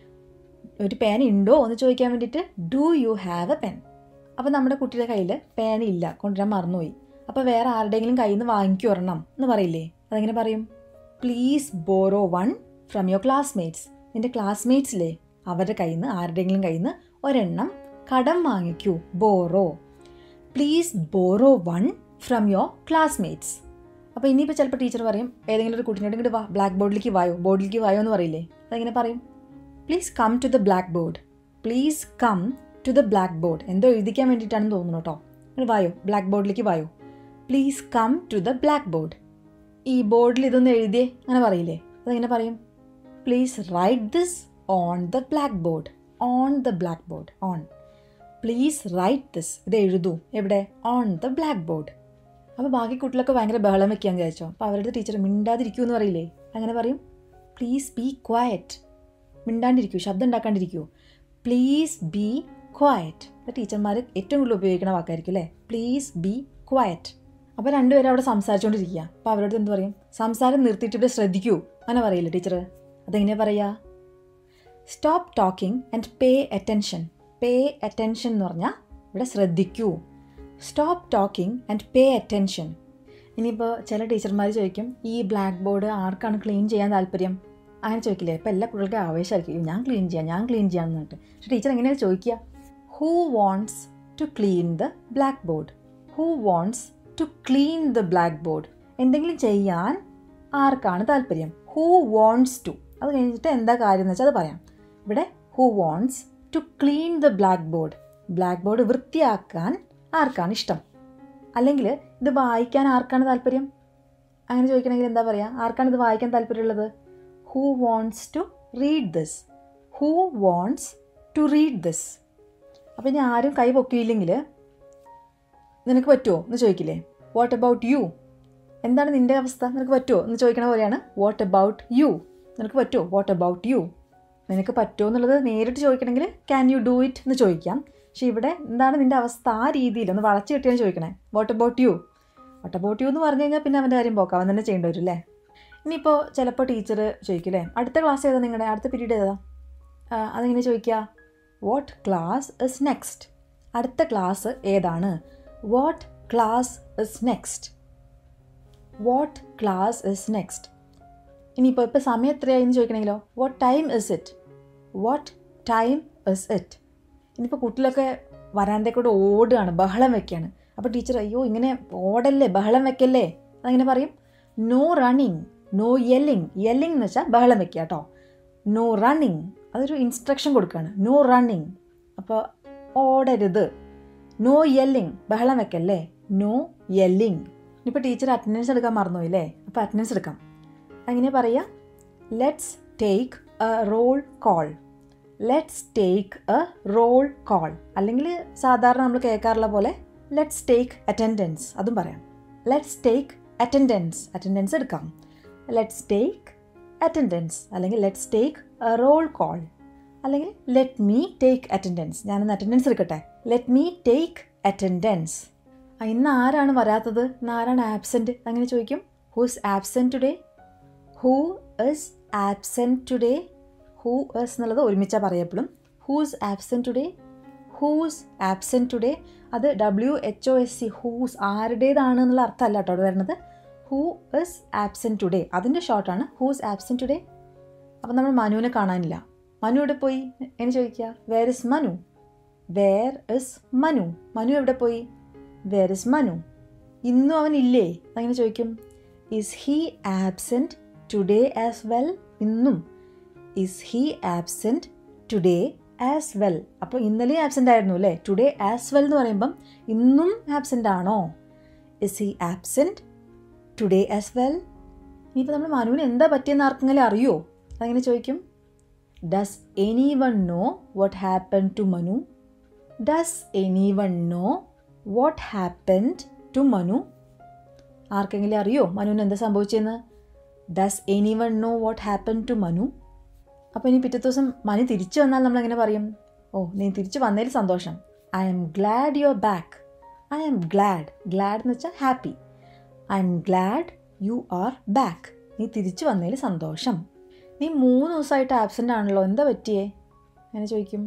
ഒരു പേന ഉണ്ടോ എന്ന് ചോദിക്കാൻ വേണ്ടിയിട്ട് do you have a pen അപ്പോൾ നമ്മുടെ കുട്ടിയുടെ കയ്യിൽ പേന ഇല്ല കൊണ്ടുവരാൻ മറന്നുപോയി അപ്പോൾ വേറെ ആരുടെയെങ്കിലും കയ്യിൽ നിന്ന് വാങ്ങിക്കു ഒരെണ്ണം എന്ന് പറയില്ലേ അതെങ്ങനെ പറയും please borrow one from your classmates നിൻ്റെ ക്ലാസ്മേറ്റ്സിലെ അവരുടെ കയ്യിൽ നിന്ന് ആരുടെയെങ്കിലും കയ്യിൽ നിന്ന് ഒരെണ്ണം കടം വാങ്ങിക്കൂ borrow please borrow one from your classmates അപ്പോൾ ഇനിയിപ്പോൾ ചിലപ്പോൾ ടീച്ചർ പറയും ഏതെങ്കിലും ഒരു കുട്ടീനോട് ഇങ്ങോട്ട് വാ ബ്ലാക്ക് ബോർഡിലേക്ക് വായോ ബോർഡിലേക്ക് വായോ എന്ന് പറയില്ലേ അതെങ്ങനെ പറയും please come to the blackboard please come to the blackboard എന്തോ എഴുതിക്കാൻ വേണ്ടിയിട്ടാണെന്ന് തോന്നുന്നു കേട്ടോ ഇങ്ങോട്ട് വായോ ബ്ലാക്ക് ബോർഡിലേക്ക് വായോ please come to the blackboard ഈ ബോർഡിൽ ഇതൊന്ന് എഴുതിയേ അങ്ങനെ പറയില്ലേ അതെങ്ങനെ പറയും please write this on the blackboard on the blackboard on please write this ഇത് എഴുതൂ എവിടെ ഓൺ ദ ബ്ലാക്ക് ബോർഡ് അപ്പോൾ ബാക്കി കുട്ടികളൊക്കെ ഭയങ്കര ബഹളം വെക്കാൻ വിചാരിച്ചോ അപ്പോൾ അവരുടെ ടീച്ചർ മിണ്ടാതിരിക്കൂ എന്ന് പറയില്ലേ അങ്ങനെ പറയും പ്ലീസ് ബി ക്വയറ്റ് മിണ്ടാണ്ടിരിക്കൂ ശബ്ദം ഉണ്ടാക്കാണ്ടിരിക്കൂ പ്ലീസ് ബി ക്വയറ്റ് ടീച്ചർമാർ ഏറ്റവും കൂടുതൽ ഉപയോഗിക്കുന്ന വാക്കായിരിക്കും അല്ലേ പ്ലീസ് ബി ക്വയറ്റ് അപ്പോൾ രണ്ടുപേരും അവിടെ സംസാരിച്ചുകൊണ്ടിരിക്കുക അപ്പോൾ അവരോട് എന്ത് പറയും സംസാരം നിർത്തിയിട്ട് ഇവിടെ ശ്രദ്ധിക്കൂ അങ്ങനെ പറയില്ലേ ടീച്ചർ അതെങ്ങനെയാണ് പറയുക stop talking and pay attention pay attention എന്ന് പറഞ്ഞാൽ ഇവിടെ ശ്രദ്ധിക്കൂ stop talking and pay attention ഇനിയിപ്പോൾ ചില ടീച്ചർമാർ ചോദിക്കും ഈ ബ്ലാക്ക് ബോർഡ് ആർക്കാണ് ക്ലീൻ ചെയ്യാൻ താല്പര്യം അങ്ങനെ ചോദിക്കില്ലേ ഇപ്പോൾ എല്ലാ കുട്ടികൾക്കും ആവേശമായിരിക്കും ഞാൻ ക്ലീൻ ചെയ്യാം ഞാൻ ക്ലീൻ ചെയ്യാമെന്ന് പറഞ്ഞിട്ട് പക്ഷേ ടീച്ചർ എങ്ങനെയാണ് ചോദിക്കുക who wants to clean the blackboard who wants to clean the blackboard എന്തെങ്കിലും ചെയ്യാൻ ആർക്കാണ് താല്പര്യം ഹൂ വോൺട്സ് ടു അത് കഴിഞ്ഞിട്ട് എന്താ കാര്യം എന്ന് വെച്ചാൽ അത് പറയാം ഇവിടെ who wants to clean the blackboard blackboard വൃത്തിയാക്കാൻ ആർക്കാണ് ഇഷ്ടം അല്ലെങ്കിൽ ഇത് വായിക്കാൻ ആർക്കാണ് താല്പര്യം അങ്ങനെ ചോദിക്കണമെങ്കിൽ എന്താ പറയുക ആർക്കാണ് ഇത് വായിക്കാൻ താല്പര്യമുള്ളത് who wants to read this who wants to read this അപ്പം ഇനി ആരും കൈ പൊക്കിയില്ലെങ്കിൽ നിനക്ക് പറ്റുമോ എന്ന് ചോദിക്കില്ലേ വാട്ട് അബൌട്ട് യു എന്താണ് നിൻ്റെ അവസ്ഥ നിനക്ക് പറ്റുമോ എന്ന് ചോദിക്കണ പോലെയാണ് വാട്ട് അബൌട്ട് യു നിനക്ക് പറ്റുമോ വാട്ട് അബൌട്ട് യു നിനക്ക് പറ്റുമോ എന്നുള്ളത് നേരിട്ട് ചോദിക്കണമെങ്കിൽ ക്യാൻ യു ഡൂ ഇറ്റ് എന്ന് ചോദിക്കാം പക്ഷെ ഇവിടെ എന്താണ് നിൻ്റെ അവസ്ഥ ആ രീതിയിൽ ഒന്ന് വളച്ചു കിട്ടിയാണ് ചോദിക്കണേ what about you what about you എന്ന് പറഞ്ഞു കഴിഞ്ഞാൽ പിന്നെ അവൻ്റെ കാര്യം പോക്കാം അവൻ തന്നെ ചെയ്യേണ്ടി വരും അല്ലേ ഇനിയിപ്പോൾ ചിലപ്പോൾ ടീച്ചർ ചോദിക്കില്ലേ അടുത്ത ക്ലാസ് ഏതാ നിങ്ങളുടെ അടുത്ത പീരീഡ് ഏതാ അതിങ്ങനെ ചോദിക്കുക വാട്ട് ക്ലാസ് ഇസ് നെക്സ്റ്റ് അടുത്ത ക്ലാസ് ഏതാണ് what class is next what class is next ഇനിയിപ്പോൾ ഇപ്പോൾ സമയം എത്രയായെന്ന് ചോദിക്കണമെങ്കിലോ what time is it what time is it ഇനിയിപ്പോൾ കുട്ടികളൊക്കെ വരാൻ്റെ കൂടെ ഓടുകയാണ് ബഹളം വെക്കുകയാണ് അപ്പോൾ ടീച്ചർ അയ്യോ ഇങ്ങനെ ഓടല്ലേ ബഹളം വെക്കല്ലേ അതങ്ങനെ പറയും no running no yelling yelling എന്ന് വെച്ചാൽ ബഹളം വെക്കുക കേട്ടോ നോ റണ്ണിങ് അതൊരു ഇൻസ്ട്രക്ഷൻ കൊടുക്കുകയാണ് നോ റണ്ണിങ് അപ്പോൾ ഓടരുത് നോ യെല്ലിങ് ബഹളം വെക്കല്ലേ നോ യെല്ലിങ് ഇപ്പോൾ ടീച്ചർ അറ്റൻഡൻസ് എടുക്കാൻ മറന്നുപോയില്ലേ അപ്പോൾ അറ്റൻഡൻസ് എടുക്കാം അങ്ങനെ പറയുക let's take a roll call let's take a roll call അല്ലെങ്കിൽ സാധാരണ നമ്മൾ കേൾക്കാറുള്ള പോലെ ലെറ്റ്സ് ടേക്ക് അറ്റൻഡൻസ് അതും പറയാം ലെറ്റ്സ് ടേക്ക് അറ്റൻഡൻസ് അറ്റൻഡൻസ് എടുക്കാം ലെറ്റ്സ് ടേക്ക് അറ്റൻഡൻസ് അല്ലെങ്കിൽ let's take a roll call അല്ലെങ്കിൽ ലെറ്റ് മീ ടേക്ക് അറ്റൻഡൻസ് ഞാനൊന്ന് അറ്റൻഡൻസ് എടുക്കട്ടെ ലെറ്റ് മീ ടേക്ക് അറ്റൻഡൻസ് ഇന്ന് ആരാണ് വരാത്തത് ഇന്ന് ആരാണ് ആബ്സെൻറ്റ് അങ്ങനെ ചോദിക്കും who's absent today who is absent today who is എന്നുള്ളത് ഒരുമിച്ചാണ് പറയപ്പോഴും who's absent today who's absent today അത് W H O S C who's ആരുടേതാണ് എന്നുള്ള അർത്ഥമല്ല കേട്ടോ അവിടെ വരുന്നത് ഹൂ ഇസ് ആബ്സെൻറ്റ് ടുഡേ അതിൻ്റെ ഷോർട്ടാണ് ഹൂസ് ആബ്സെൻറ്റ് ടുഡേ അപ്പം നമ്മൾ മനുവിനെ കാണാനില്ല മനു എവിടെ പോയി എന്ന് ചോദിക്കുക where is Manu where is Manu Manu എവിടെ പോയി വേർ ഇസ് മനു ഇന്നും അവൻ ഇല്ലേ അങ്ങനെ ചോദിക്കും is he absent today as well ഇന്നും is he absent today as well അപ്പോൾ ഇന്നലെ ആബ്സെൻ്റ് ആയിരുന്നു അല്ലേ ടുഡേ ആസ് വെൽ എന്ന് പറയുമ്പം ഇന്നും ആബ്സെൻ്റ് ആണോ is he absent today as well ഇനിയിപ്പോൾ നമ്മൾ മനുവിന് എന്താ പറ്റിയെന്ന് ആർക്കെങ്കിലും അറിയോ അതങ്ങനെ ചോദിക്കും does anyone know what happen to Manu does anyone know what happened to Manu ആർക്കെങ്കിലും അറിയോ മനുവിന് എന്താ സംഭവിച്ചതെന്ന് does anyone know what happen to Manu അപ്പോൾ ഇനി പിറ്റേ ദിവസം മനു തിരിച്ചു വന്നാൽ നമ്മൾ എങ്ങനെ പറയും ഓ നീ തിരിച്ചു വന്നതിൽ സന്തോഷം I'm glad you're back I'm glad glad എന്ന് വെച്ചാൽ happy I'm glad you are back നീ തിരിച്ചു വന്നതിൽ സന്തോഷം നീ മൂന്ന് ദിവസമായിട്ട് ആബ്സെൻ്റ് ആണല്ലോ എന്താ പറ്റിയേ അങ്ങനെ ചോദിക്കും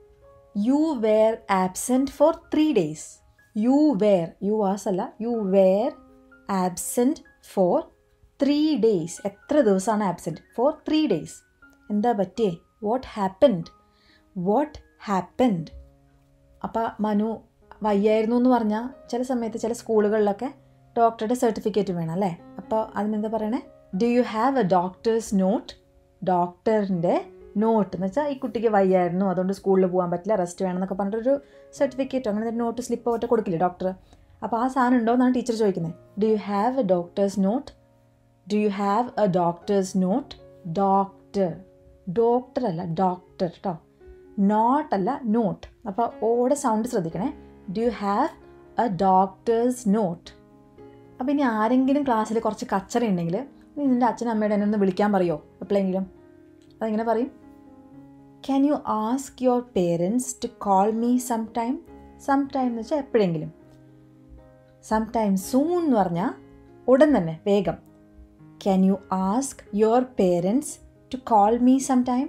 you were absent for three days you were you was അല്ല you were absent for three days എത്ര ദിവസമാണ് ആബ്സെൻറ്റ് ഫോർ ത്രീ ഡേയ്സ് എന്താ പറ്റിയേ വാട്ട് ഹാപ്പൻഡ് വാട്ട് ഹാപ്പൻഡ് അപ്പോൾ മനു വയ്യായിരുന്നു എന്ന് പറഞ്ഞാൽ ചില സമയത്ത് ചില സ്കൂളുകളിലൊക്കെ ഡോക്ടറുടെ സർട്ടിഫിക്കറ്റ് വേണം അല്ലേ അപ്പോൾ അതിനെന്താ പറയണേ do you have a doctor's note ഡോക്ടറിൻ്റെ നോട്ട് എന്ന് വെച്ചാൽ ഈ കുട്ടിക്ക് വയ്യായിരുന്നു അതുകൊണ്ട് സ്കൂളിൽ പോകാൻ പറ്റില്ല റെസ്റ്റ് വേണം എന്നൊക്കെ പറഞ്ഞിട്ടൊരു സർട്ടിഫിക്കറ്റോ അങ്ങനെ ഒരു നോട്ട് സ്ലിപ്പോ ഒക്കെ കൊടുക്കില്ലേ ഡോക്ടർ അപ്പോൾ ആ സാധനം ഉണ്ടോ എന്നാണ് ടീച്ചർ ചോദിക്കുന്നത് do you have a doctor's note do you have a doctor's note doctor doctor അല്ല ഡോക്ടർ കേട്ടോ നോട്ട് അല്ല നോട്ട് അപ്പോൾ ഓടെ സൗണ്ട് ശ്രദ്ധിക്കണേ do you have a doctor's note അപ്പോൾ ഇനി ആരെങ്കിലും ക്ലാസ്സിൽ കുറച്ച് കച്ചറ ഉണ്ടെങ്കിൽ നീ നിൻ്റെ അച്ഛനും അമ്മയുടെ എന്നെ ഒന്ന് വിളിക്കാൻ പറയുമോ എപ്പോഴെങ്കിലും അതെങ്ങനെ പറയും can you ask your parents to call me sometime sometime എന്ന് വെച്ചാൽ എപ്പോഴെങ്കിലും സം ടൈം സൂൺ എന്ന് പറഞ്ഞാൽ ഉടൻ തന്നെ വേഗം can you ask your parents to call me sometime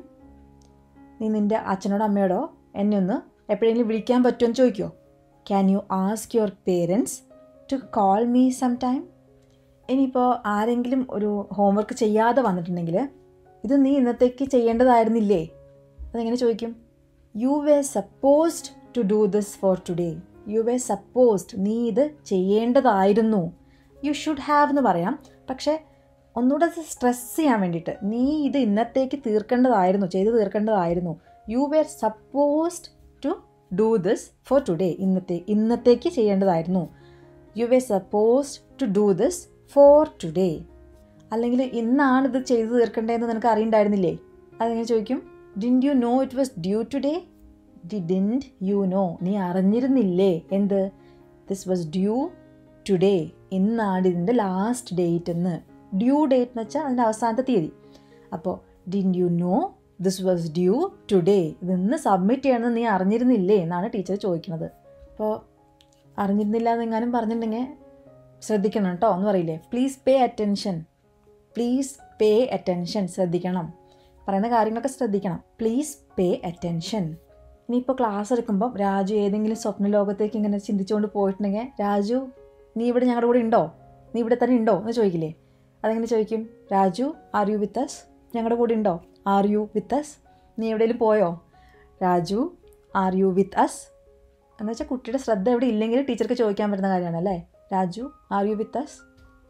നീ നിൻ്റെ അച്ഛനോടോ അമ്മയോടോ എന്നെ ഒന്ന് എപ്പോഴെങ്കിലും വിളിക്കാൻ പറ്റുമെന്ന് ചോദിക്കുമോ can you ask your parents to call me sometime ഇനിയിപ്പോൾ ആരെങ്കിലും ഒരു ഹോംവർക്ക് ചെയ്യാതെ വന്നിട്ടുണ്ടെങ്കിൽ ഇത് നീ ഇന്നത്തേക്ക് ചെയ്യേണ്ടതായിരുന്നില്ലേ അതെങ്ങനെ ചോദിക്കും you were supposed to do this for today you were supposed നീ ഇത് ചെയ്യേണ്ടതായിരുന്നു യു ഷുഡ് ഹാവ് എന്ന് പറയാം പക്ഷേ ഒന്നുകൂടെ സ്ട്രെസ് ചെയ്യാൻ വേണ്ടിയിട്ട് നീ ഇത് ഇന്നത്തേക്ക് തീർക്കേണ്ടതായിരുന്നു ചെയ്ത് തീർക്കേണ്ടതായിരുന്നു you were supposed to do this for today ഇന്നത്തെ ഇന്നത്തേക്ക് ചെയ്യേണ്ടതായിരുന്നു you were supposed to do this for today അല്ലെങ്കിൽ ഇന്നാണ് ഇത് ചെയ്ത് തീർക്കേണ്ടതെന്ന് നിനക്ക് അറിയണ്ടായിരുന്നില്ലേ അതെങ്ങനെ ചോദിക്കും didn't you know it was due today didn't you know നീ അറിഞ്ഞിരുന്നില്ലേ എന്ത് ദിസ് വാസ് ഡ്യൂ ടുഡേ ഇന്നാണ് ഇതിൻ്റെ ലാസ്റ്റ് ഡേറ്റ് എന്ന് ഡ്യൂ ഡേറ്റ് എന്ന് വെച്ചാൽ അതിൻ്റെ അവസാനത്തെ തീയതി അപ്പോൾ didn't you know this was due today ഇത് ഇന്ന് സബ്മിറ്റ് ചെയ്യണമെന്ന് നീ അറിഞ്ഞിരുന്നില്ലേ എന്നാണ് ടീച്ചർ ചോദിക്കുന്നത് അപ്പോൾ അറിഞ്ഞിരുന്നില്ല എന്നെങ്ങാനും പറഞ്ഞിട്ടുണ്ടെങ്കിൽ ശ്രദ്ധിക്കണം കേട്ടോ എന്ന് പറയില്ലേ please pay attention please pay attention ശ്രദ്ധിക്കണം പറയുന്ന കാര്യങ്ങളൊക്കെ ശ്രദ്ധിക്കണം പ്ലീസ് പേ അറ്റൻഷൻ ഇനിയിപ്പോൾ ക്ലാസ് എടുക്കുമ്പോൾ രാജു ഏതെങ്കിലും സ്വപ്ന ലോകത്തേക്ക് ഇങ്ങനെ ചിന്തിച്ചുകൊണ്ട് പോയിട്ടുണ്ടെങ്കിൽ രാജു നീ ഇവിടെ ഞങ്ങളുടെ കൂടെ ഉണ്ടോ നീ ഇവിടെ തന്നെ ഉണ്ടോ എന്ന് ചോദിക്കില്ലേ അതെങ്ങനെ ചോദിക്കും Raju are you with us ഞങ്ങളുടെ കൂടെ ഉണ്ടോ ആർ യു വിത്ത് അസ് നീ എവിടെയെങ്കിലും പോയോ Raju are you with us എന്ന് വെച്ചാൽ കുട്ടിയുടെ ശ്രദ്ധ എവിടെ ഇല്ലെങ്കിൽ ടീച്ചർക്ക് ചോദിക്കാൻ പറ്റുന്ന കാര്യമാണ് അല്ലേ Raju are you with us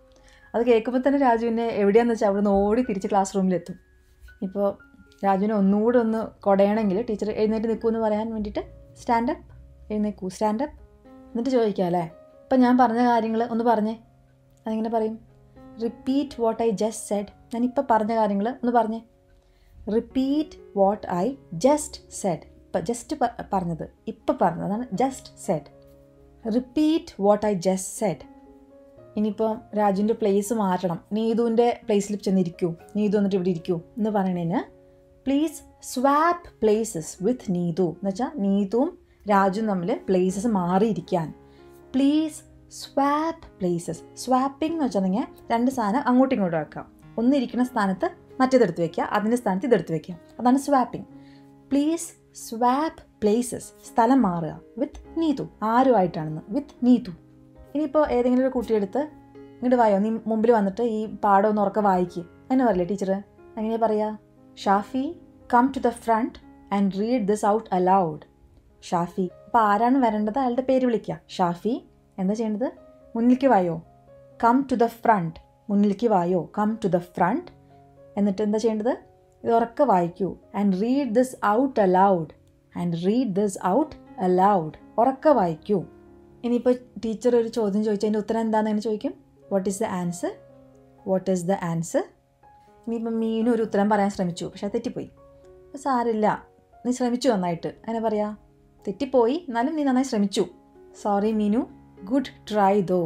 അത് കേൾക്കുമ്പോൾ തന്നെ രാജുവിനെ എവിടെയാണെന്ന് വെച്ചാൽ അവിടെ നിന്ന് ഓടി തിരിച്ച് ക്ലാസ് റൂമിലെത്തും ഇപ്പോൾ രാജുവിനെ ഒന്നുകൂടെ ഒന്ന് കൊടയണമെങ്കിൽ ടീച്ചർ എഴുന്നേറ്റ് നിൽക്കൂ എന്ന് പറയാൻ വേണ്ടിയിട്ട് സ്റ്റാൻഡപ്പ് എഴുന്നേക്കൂ സ്റ്റാൻഡപ്പ് എന്നിട്ട് ചോദിക്കാം അല്ലേ ഇപ്പം ഞാൻ പറഞ്ഞ കാര്യങ്ങൾ ഒന്ന് പറഞ്ഞേ അതെങ്ങനെ പറയും repeat what I just said ഞാനിപ്പോൾ പറഞ്ഞ കാര്യങ്ങൾ ഒന്ന് പറഞ്ഞേ repeat what I just said ഇപ്പം ജസ്റ്റ് പറഞ്ഞത് ഇപ്പം പറഞ്ഞതാണ് just said repeat what I just said ഇനിയിപ്പോൾ രാജുവിൻ്റെ പ്ലേസ് മാറ്റണം നീതുവിൻ്റെ പ്ലേസിൽ ചെന്നിരിക്കൂ നീതു വന്നിട്ട് ഇവിടെ ഇരിക്കൂ എന്ന് പറയണതിന് please swap places with Neethu എന്ന് വെച്ചാൽ നീതുവും രാജുവും തമ്മിൽ പ്ലേസസ് മാറിയിരിക്കാൻ പ്ലീസ് സ്വാപ്പ് പ്ലേസസ് സ്വാപ്പിംഗ് എന്ന് വെച്ചിട്ടുണ്ടെങ്കിൽ രണ്ട് സാധനം അങ്ങോട്ടും ഇങ്ങോട്ടും വെക്കാം ഒന്നിരിക്കുന്ന സ്ഥാനത്ത് മറ്റേതെടുത്ത് വെക്കുക അതിൻ്റെ സ്ഥാനത്ത് ഇതെടുത്ത് വെക്കുക അതാണ് സ്വാപ്പിംഗ് പ്ലീസ് സ്വാപ്പ് പ്ലേസസ് സ്ഥലം മാറുക വിത്ത് നീതു ആരുമായിട്ടാണെന്ന് വിത്ത് നീതു ഇനിയിപ്പോൾ ഏതെങ്കിലും ഒരു കുട്ടിയെടുത്ത് ഇങ്ങോട്ട് വായോ നീ മുമ്പിൽ വന്നിട്ട് ഈ പാഠം ഒന്ന് ഉറക്കെ വായിക്കുക എന്നെ പറയില്ലേ ടീച്ചർ എങ്ങനെയാ പറയുക Shafi come to the front and read this out aloud Shafi അപ്പോൾ ആരാണ് വരേണ്ടത് അയാളുടെ പേര് വിളിക്കുക ഷാഫി എന്താ ചെയ്യേണ്ടത് മുന്നിലേക്ക് വായോ കം ടു ദ ഫ്രണ്ട് മുന്നിലേക്ക് വായോ കം ടു ദ ഫ്രണ്ട് എന്നിട്ട് എന്താ ചെയ്യേണ്ടത് ഇത് ഉറക്കെ വായിക്കൂ and read this out aloud and read this out aloud ഉറക്കെ വായിക്കൂ ഇനിയിപ്പോൾ ടീച്ചർ ഒരു ചോദ്യം ചോദിച്ചതിൻ്റെ ഉത്തരം എന്താണെന്ന് ചോദിക്കും what is the answer what is the answer ഇനിയിപ്പം മീനു ഒരു ഉത്തരം പറയാൻ ശ്രമിച്ചു പക്ഷെ അത് തെറ്റിപ്പോയി അപ്പോൾ സാരില്ല നീ ശ്രമിച്ചു നന്നായിട്ട് അങ്ങനെ പറയാ തെറ്റിപ്പോയി എന്നാലും നീ നന്നായി ശ്രമിച്ചു sorry Meenu good try though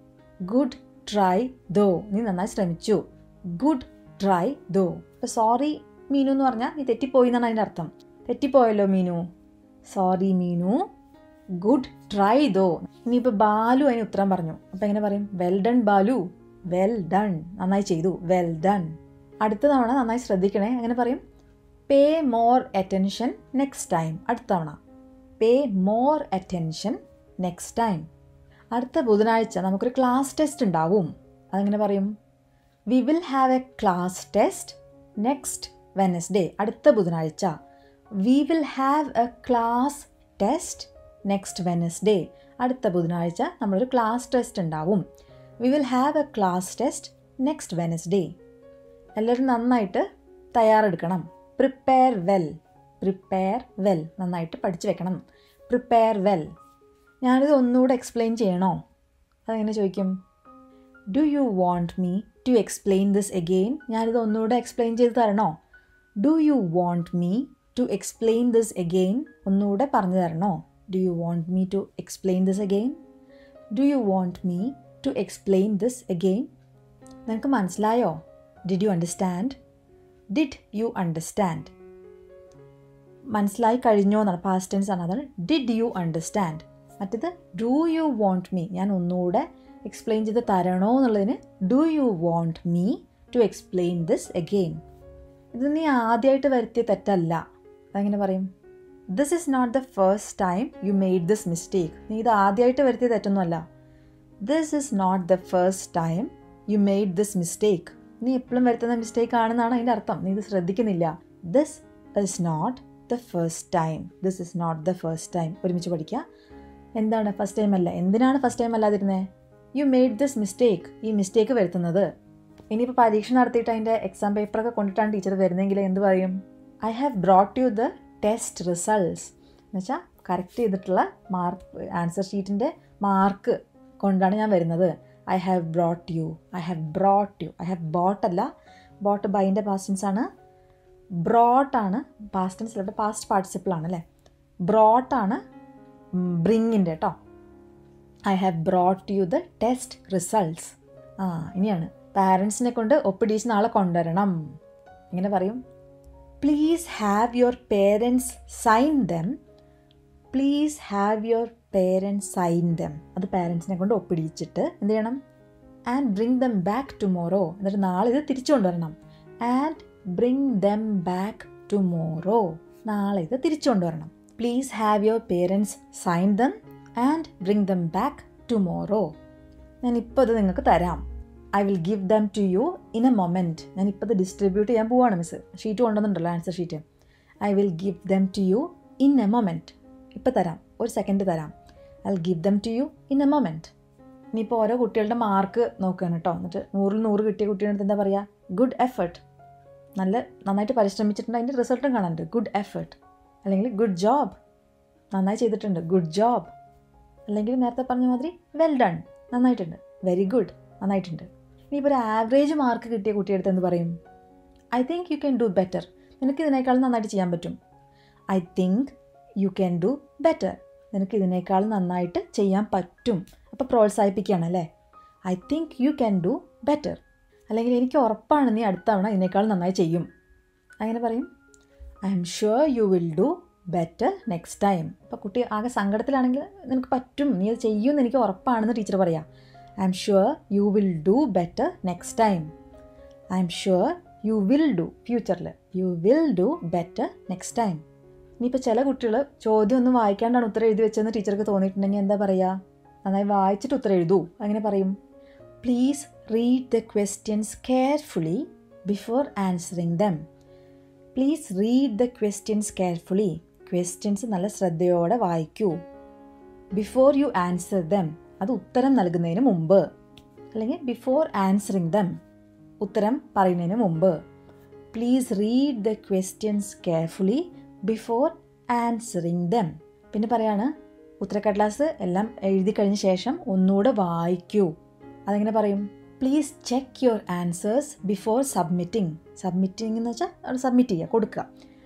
good try though നീ നന്നായി ശ്രമിച്ചു ഗുഡ് ട്രൈ ദോ ഇപ്പോൾ സോറി മീനു എന്ന് പറഞ്ഞാൽ നീ തെറ്റിപ്പോയി എന്നാണ് അതിൻ്റെ അർത്ഥം തെറ്റിപ്പോയല്ലോ Meenu sorry Meenu good try though ഇനിയിപ്പോൾ ബാലു അതിന് ഉത്തരം പറഞ്ഞു അപ്പോൾ എങ്ങനെ പറയും well done Balu well done നന്നായി ചെയ്തു വെൽ ഡൺ അടുത്ത തവണ നന്നായി ശ്രദ്ധിക്കണേ അങ്ങനെ പറയും pay more attention next time അടുത്ത തവണ pay more attention next time അടുത്ത ബുധനാഴ്ച നമുക്കൊരു ക്ലാസ് ടെസ്റ്റ് ഉണ്ടാവും അതെങ്ങനെ പറയും we will have a class test next Wednesday അടുത്ത ബുധനാഴ്ച we will have a class test next Wednesday അടുത്ത ബുധനാഴ്ച നമ്മളൊരു ക്ലാസ് ടെസ്റ്റ് ഉണ്ടാവും we will have a class test next Wednesday എല്ലാവരും നന്നായിട്ട് തയ്യാറെടുക്കണം പ്രിപ്പയർ വെൽ പ്രിപ്പയർ വെൽ നന്നായിട്ട് പഠിച്ചു വെക്കണം പ്രിപ്പയർ വെൽ ഞാനിത് ഒന്നുകൂടെ എക്സ്പ്ലെയിൻ ചെയ്യണോ അതെങ്ങനെ ചോദിക്കും do you want me to explain this again ഞാനിത് ഒന്നുകൂടെ എക്സ്പ്ലെയിൻ ചെയ്ത് തരണോ do you want me to explain this again ഒന്നുകൂടെ പറഞ്ഞു തരണോ do you want me to explain this again do you want me to explain this again നിനക്ക് മനസ്സിലായോ did you understand did you understand മനസ്സിലായി കഴിഞ്ഞോ എന്നാണ് പാസ്റ്റ് ടെൻസ് ആണ് അതാണ് ഡിഡ് യു അണ്ടർസ്റ്റാൻഡ് മറ്റേത് ഡു യു വോണ്ട് മീ ഞാൻ ഒന്നുകൂടെ എക്സ്പ്ലെയിൻ ചെയ്ത് തരണോ എന്നുള്ളതിന് do you want me to explain this again ഇത് നീ ആദ്യമായിട്ട് വരുത്തിയ തെറ്റല്ല അതെങ്ങനെ പറയും this is not the first time you made this mistake നീ ഇത് ആദ്യമായിട്ട് വരുത്തിയ തെറ്റൊന്നുമല്ല this is not the first time you made this mistake നീ എപ്പോഴും വരുത്തുന്ന മിസ്റ്റേക്ക് ആണെന്നാണ് അതിൻ്റെ അർത്ഥം നീ ഇത് ശ്രദ്ധിക്കുന്നില്ല this is not the first time this is not the first time ഒരുമിച്ച് പഠിക്കുക എന്താണ് ഫസ്റ്റ് ടൈം അല്ല എന്തിനാണ് ഫസ്റ്റ് ടൈം അല്ലാതിരുന്നത് യു മെയ്ഡ് ദിസ് മിസ്റ്റേക്ക് ഈ മിസ്റ്റേക്ക് വരുത്തുന്നത് ഇനിയിപ്പോൾ പരീക്ഷ നടത്തിയിട്ട് അതിൻ്റെ എക്സാം പേപ്പറൊക്കെ കൊണ്ടിട്ടാണ് ടീച്ചർ വരുന്നതെങ്കിൽ എന്ത് പറയും I have brought you the test results എന്ന് വെച്ചാൽ കറക്റ്റ് ചെയ്തിട്ടുള്ള മാർക്ക് ആൻസർ ഷീറ്റിൻ്റെ മാർക്ക് കൊണ്ടാണ് ഞാൻ വരുന്നത് I have brought you I have brought you I have bought അല്ല ബോട്ട് ബൈൻ്റെ പാസ്റ്റൻസ് ആണ് ബ്രോട്ടാണ് പാസ്റ്റൻസ് ഇവിടെ പാസ്റ്റ് പാർട്ടിസിപ്പിൾ ആണ് അല്ലേ ബ്രോട്ടാണ് ബ്രിങ്ങിൻ്റെ കേട്ടോ I have brought you the test results ആ ഇനിയാണ് പാരൻസിനെ കൊണ്ട് ഒപ്പിടീച്ച് നാളെ കൊണ്ടുവരണം എങ്ങനെ പറയും please have your parents sign them please have your parents sign them അത് പാരൻസിനെ കൊണ്ട് ഒപ്പിടിച്ചിട്ട് എന്ത് ചെയ്യണം and bring them back tomorrow എന്നിട്ട് നാളെ ഇത് തിരിച്ചു കൊണ്ടുവരണം and bring them back tomorrow നാളെ ഇത് തിരിച്ചു കൊണ്ടുവരണം please have your parents sign them and bring them back tomorrow ഞാൻ ഇപ്പോൾ ഇത് നിങ്ങൾക്ക് തരാം I will give them to you in a moment ഞാൻ ഇപ്പോൾ ഇത് ഡിസ്ട്രിബ്യൂട്ട് ചെയ്യാൻ പോവാണ് മിസ് ഷീറ്റ് കൊണ്ടുവന്നിട്ടുണ്ടല്ലോ answer sheet I will give them to you in a moment ഇപ്പോൾ തരാം ഒരു സെക്കൻഡ് തരാം I will give them to you in a moment ഇനിയിപ്പോൾ ഓരോ കുട്ടികളുടെ മാർക്ക് നോക്കുകയാണ് കേട്ടോ എന്നിട്ട് നൂറിൽ നൂറ് കിട്ടിയ കുട്ടികളുടെ അടുത്ത് എന്താ പറയുക ഗുഡ് എഫേർട്ട് നല്ല നന്നായിട്ട് പരിശ്രമിച്ചിട്ടുണ്ട് അതിൻ്റെ റിസൾട്ടും കാണാനുണ്ട് ഗുഡ് എഫേർട്ട് അല്ലെങ്കിൽ ഗുഡ് ജോബ് നന്നായി ചെയ്തിട്ടുണ്ട് ഗുഡ് ജോബ് അല്ലെങ്കിൽ നേരത്തെ പറഞ്ഞ മാതിരി വെൽ ഡൺ നന്നായിട്ടുണ്ട് വെരി ഗുഡ് നന്നായിട്ടുണ്ട് ഇനിയിപ്പോൾ ഒരു ആവറേജ് മാർക്ക് കിട്ടിയ കുട്ടിയെടുത്ത് എന്ത് പറയും I think you can do better നിനക്ക് ഇതിനേക്കാളും നന്നായിട്ട് ചെയ്യാൻ പറ്റും I think you can do better നിനക്ക് ഇതിനേക്കാളും നന്നായിട്ട് ചെയ്യാൻ പറ്റും അപ്പോൾ പ്രോത്സാഹിപ്പിക്കുകയാണ് അല്ലേ I think you can do better അല്ലെങ്കിൽ എനിക്ക് ഉറപ്പാണ് നീ അടുത്ത തവണ ഇതിനേക്കാളും നന്നായി ചെയ്യും അങ്ങനെ പറയും I'm sure you will do better next time അപ്പോൾ കുട്ടി ആകെ സങ്കടത്തിലാണെങ്കിൽ നിനക്ക് പറ്റും നീ അത് ചെയ്യുമെന്ന് എനിക്ക് ഉറപ്പാണെന്ന് ടീച്ചർ പറയാം I'm sure you will do better next time I'm sure you will do ഫ്യൂച്ചറിൽ you will do better next time ഇനിയിപ്പോൾ ചില കുട്ടികൾ ചോദ്യം ഒന്നും വായിക്കാണ്ടാണ് ഉത്തരം എഴുതി വെച്ചതെന്ന് ടീച്ചർക്ക് തോന്നിയിട്ടുണ്ടെങ്കിൽ എന്താ പറയുക നന്നായി വായിച്ചിട്ട് ഉത്തരം എഴുതൂ അങ്ങനെ പറയും please read the questions carefully before answering them please read the questions carefully questions നല്ല ശ്രദ്ധയോടെ വായിക്കൂ ബിഫോർ യു ആൻസർ ദം അത് ഉത്തരം നൽകുന്നതിന് മുമ്പ് അല്ലെങ്കിൽ ബിഫോർ ആൻസറിങ് ദം ഉത്തരം പറയുന്നതിന് മുമ്പ് please read the questions carefully before answering them പിന്നെ പറയാണ് ഉത്തരക്കടലാസ് എല്ലാം എഴുതി കഴിഞ്ഞ ശേഷം ഒന്നുകൂടെ വായിക്കൂ അതെങ്ങനെ പറയും please check your answers before submitting submitting എന്ന് വെച്ചാൽ സബ്മിറ്റ് ചെയ്യുക കൊടുക്കുക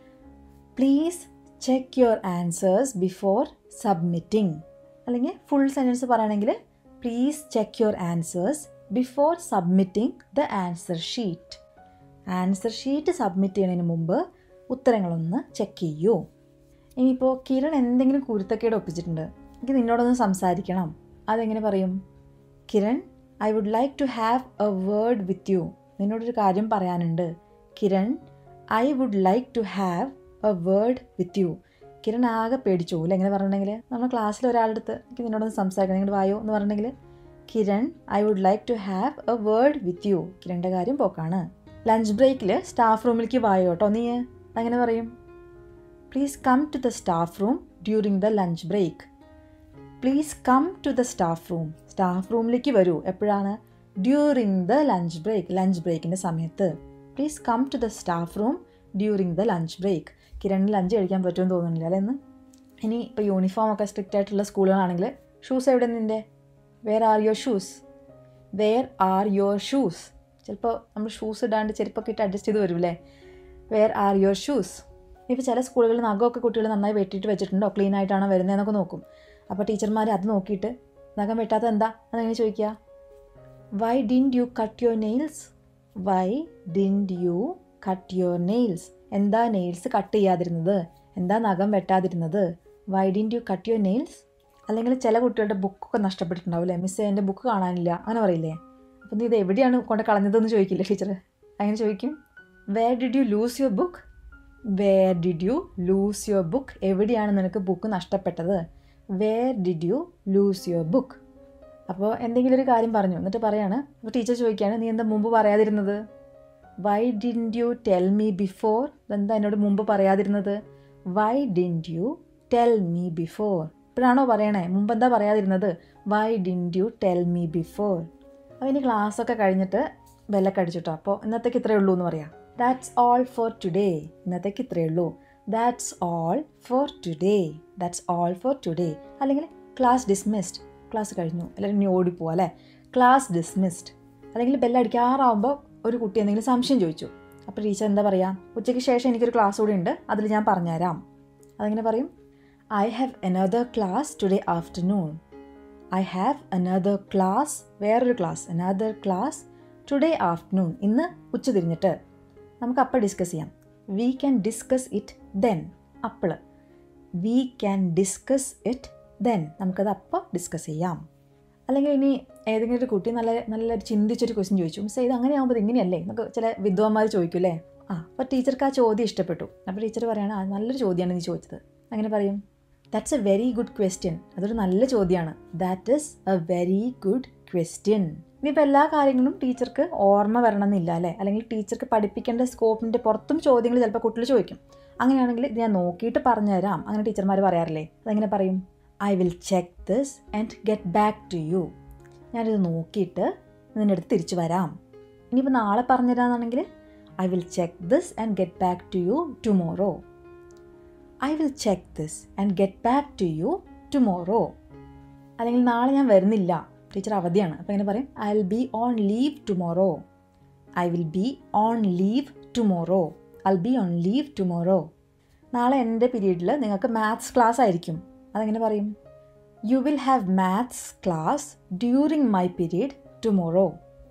please check your answers before submitting അല്ലെങ്കിൽ ഫുൾ സെൻറ്റൻസ് പറയുകയാണെങ്കിൽ please check your answers before submitting the answer sheet answer sheet submit ചെയ്യുന്നതിന് മുമ്പ് ഉത്തരങ്ങളൊന്ന് ചെക്ക് ചെയ്യൂ ഇനിയിപ്പോൾ കിരൺ എന്തെങ്കിലും കുരുത്തക്കേട് ഒപ്പിച്ചിട്ടുണ്ട് എനിക്ക് നിന്നോടൊന്ന് സംസാരിക്കണം അതെങ്ങനെ പറയും Kiran I would like to have a word with you നിന്നോടൊരു കാര്യം പറയാനുണ്ട് Kiran I would like to have a word with you Kiran ആകെ പേടിച്ചു അല്ലേ എങ്ങനെ പറഞ്ഞിട്ടുണ്ടെങ്കിൽ നമ്മൾ ക്ലാസ്സിൽ ഒരാളുടെ അടുത്ത് എനിക്ക് നിന്നോടൊന്ന് സംസാരിക്കണം നിങ്ങളുടെ വായോ എന്ന് പറഞ്ഞിട്ടുണ്ടെങ്കിൽ Kiran I would like to have a word with you കിരണിൻ്റെ കാര്യം പോക്കാണ് ലഞ്ച് ബ്രേക്കിൽ സ്റ്റാഫ് റൂമിലേക്ക് വായോ കേട്ടോ നീ അങ്ങനെ പറയും please come to the staff room during the lunch break please come to the staff room staff റൂമിലേക്ക് വരൂ എപ്പോഴാണ് during the lunch break lunch ബ്രേക്കിൻ്റെ സമയത്ത് please come to the staff room during the lunch break കിരണിന് lunch കഴിക്കാൻ പറ്റുമെന്ന് തോന്നുന്നില്ല അല്ലേ ഇന്ന് ഇനി ഇപ്പോൾ യൂണിഫോം ഒക്കെ സ്ട്രിക്റ്റ് ആയിട്ടുള്ള സ്കൂളുകളാണെങ്കിൽ ഷൂസ് എവിടെ നിൻ്റെ where are your shoes where are your shoes ചിലപ്പോൾ നമ്മൾ ഷൂസ് ഇടാണ്ട് ചെരുപ്പൊക്കെ ഇട്ട് അഡ്ജസ്റ്റ് ചെയ്ത് വരും അല്ലേ വേർ ആർ യുവർ ഷൂസ് ഇപ്പോൾ ചില സ്കൂളുകളിൽ നഖമൊക്കെ കുട്ടികൾ നന്നായി വെട്ടിയിട്ട് വെച്ചിട്ടുണ്ടോ ക്ലീൻ ആയിട്ടാണോ വരുന്നതെന്നൊക്കെ നോക്കും അപ്പോൾ ടീച്ചർമാർ അത് നോക്കിയിട്ട് നഖം വെട്ടാത്തത് എന്താ അതെങ്ങനെ ചോദിക്കുക why didn't you cut your nails why didn't you cut your nails എന്താ നെയിൽസ് കട്ട് ചെയ്യാതിരുന്നത് എന്താ നഖം വെട്ടാതിരുന്നത് why didn't you cut your nails അല്ലെങ്കിൽ ചില കുട്ടികളുടെ ബുക്കൊക്കെ നഷ്ടപ്പെട്ടിട്ടുണ്ടാവും അല്ലേ മിസ് എൻ്റെ ബുക്ക് കാണാനില്ല അങ്ങനെ പറയില്ലേ അപ്പം നീ ഇത് എവിടെയാണ് കൊണ്ട് കളഞ്ഞതെന്ന് ചോദിക്കില്ലേ ടീച്ചർ അങ്ങനെ ചോദിക്കും where did you lose your book where did you lose your book എവിടെയാണ് നിനക്ക് ബുക്ക് നഷ്ടപ്പെട്ടത് where did you lose your book അപ്പോൾ എന്തെങ്കിലും ഒരു കാര്യം പറഞ്ഞു എന്നിട്ട് പറയാണ് അപ്പോൾ ടീച്ചർ ചോദിക്കുകയാണ് നീ എന്താ മുമ്പ് പറയാതിരുന്നത് why didn't you tell me before എന്താ എന്നോട് മുമ്പ് പറയാതിരുന്നത് why didn't you tell me before ഇപ്പോഴാണോ പറയണേ മുമ്പ് എന്താ പറയാതിരുന്നത് why didn't you tell me before അപ്പോൾ ഇനി ക്ലാസ്സൊക്കെ കഴിഞ്ഞിട്ട് ബെല്ലൊക്കെ അടിച്ചിട്ടോ അപ്പോൾ ഇന്നത്തേക്ക് ഇത്രയേ ഉള്ളൂ എന്ന് പറയാം ദാറ്റ്സ് ഓൾ ഫോർ ടുഡേ ഇന്നത്തേക്ക് ഇത്രയേ ഉള്ളൂ that's all for today that's all for today അല്ലെങ്കിൽ ക്ലാസ് ഡിസ്മിസ്ഡ് ക്ലാസ് കഴിഞ്ഞു അല്ലെങ്കിൽ ഇനി ഓടിപ്പോവാ അല്ലേ ക്ലാസ് ഡിസ്മിസ്ഡ് അല്ലെങ്കിൽ ബെല്ലടിക്കാറാവുമ്പോൾ ഒരു കുട്ടി എന്തെങ്കിലും സംശയം ചോദിച്ചു അപ്പോൾ ടീച്ചർ എന്താ പറയുക ഉച്ചയ്ക്ക് ശേഷം എനിക്കൊരു ക്ലാസ് കൂടി ഉണ്ട് അതിൽ ഞാൻ പറഞ്ഞുതരാം അതെങ്ങനെ പറയും I have another class today afternoon I have another class വേറൊരു class another class today afternoon ഇന്ന് ഉച്ച തിരിഞ്ഞിട്ട് നമുക്ക് അപ്പോൾ ഡിസ്കസ് ചെയ്യാം we can discuss it then അപ്പോൾ we can discuss it then നമുക്കത് അപ്പോൾ ഡിസ്കസ് ചെയ്യാം അല്ലെങ്കിൽ ഇനി ഏതെങ്കിലും ഒരു കുട്ടി നല്ല നല്ല ചിന്തിച്ചൊരു ക്വസ്റ്റ്യൻ ചോദിച്ചു മിസ് ഇത് അങ്ങനെ ആകുമ്പോൾ ഇങ്ങനെയല്ലേ നമുക്ക് ചില വിദ്വാന്മാർ ചോദിക്കൂലേ ആ അപ്പോൾ ടീച്ചർക്ക് ആ ചോദ്യം ഇഷ്ടപ്പെട്ടു അപ്പോൾ ടീച്ചർ പറയണം ആ നല്ലൊരു ചോദ്യമാണ് നീ ചോദിച്ചത് അങ്ങനെ പറയും that's a very good question അതൊരു നല്ല ചോദ്യമാണ് that is a very good question ഇനിയിപ്പോൾ എല്ലാ കാര്യങ്ങളും ടീച്ചർക്ക് ഓർമ്മ വരണമെന്നില്ല അല്ലേ അല്ലെങ്കിൽ ടീച്ചർക്ക് പഠിപ്പിക്കേണ്ട സ്കോപ്പിൻ്റെ പുറത്തും ചോദ്യങ്ങൾ ചിലപ്പോൾ കുട്ടികൾ ചോദിക്കും അങ്ങനെയാണെങ്കിൽ ഇത് ഞാൻ നോക്കിയിട്ട് പറഞ്ഞുതരാം അങ്ങനെ ടീച്ചർമാർ പറയാറില്ലേ അതെങ്ങനെ പറയും I will check this and get back to you ഞാനിത് നോക്കിയിട്ട് നിൻ്റെ അടുത്ത് തിരിച്ചു വരാം ഇനിയിപ്പോൾ നാളെ പറഞ്ഞുതരാമെന്നാണെങ്കിൽ I will check this and get back to you tomorrow I will check this and get back to you tomorrow അല്ലെങ്കിൽ നാളെ ഞാൻ വരുന്നില്ല ടീച്ചർ അവധിയാണ് അപ്പോൾ എങ്ങനെ പറയും I will be on leave tomorrow I will be on leave tomorrow I be on leave tomorrow നാളെ എൻ്റെ പീരീഡിൽ നിങ്ങൾക്ക് മാത്സ് ക്ലാസ് ആയിരിക്കും അതെങ്ങനെ പറയും you will have maths class during my period tomorrow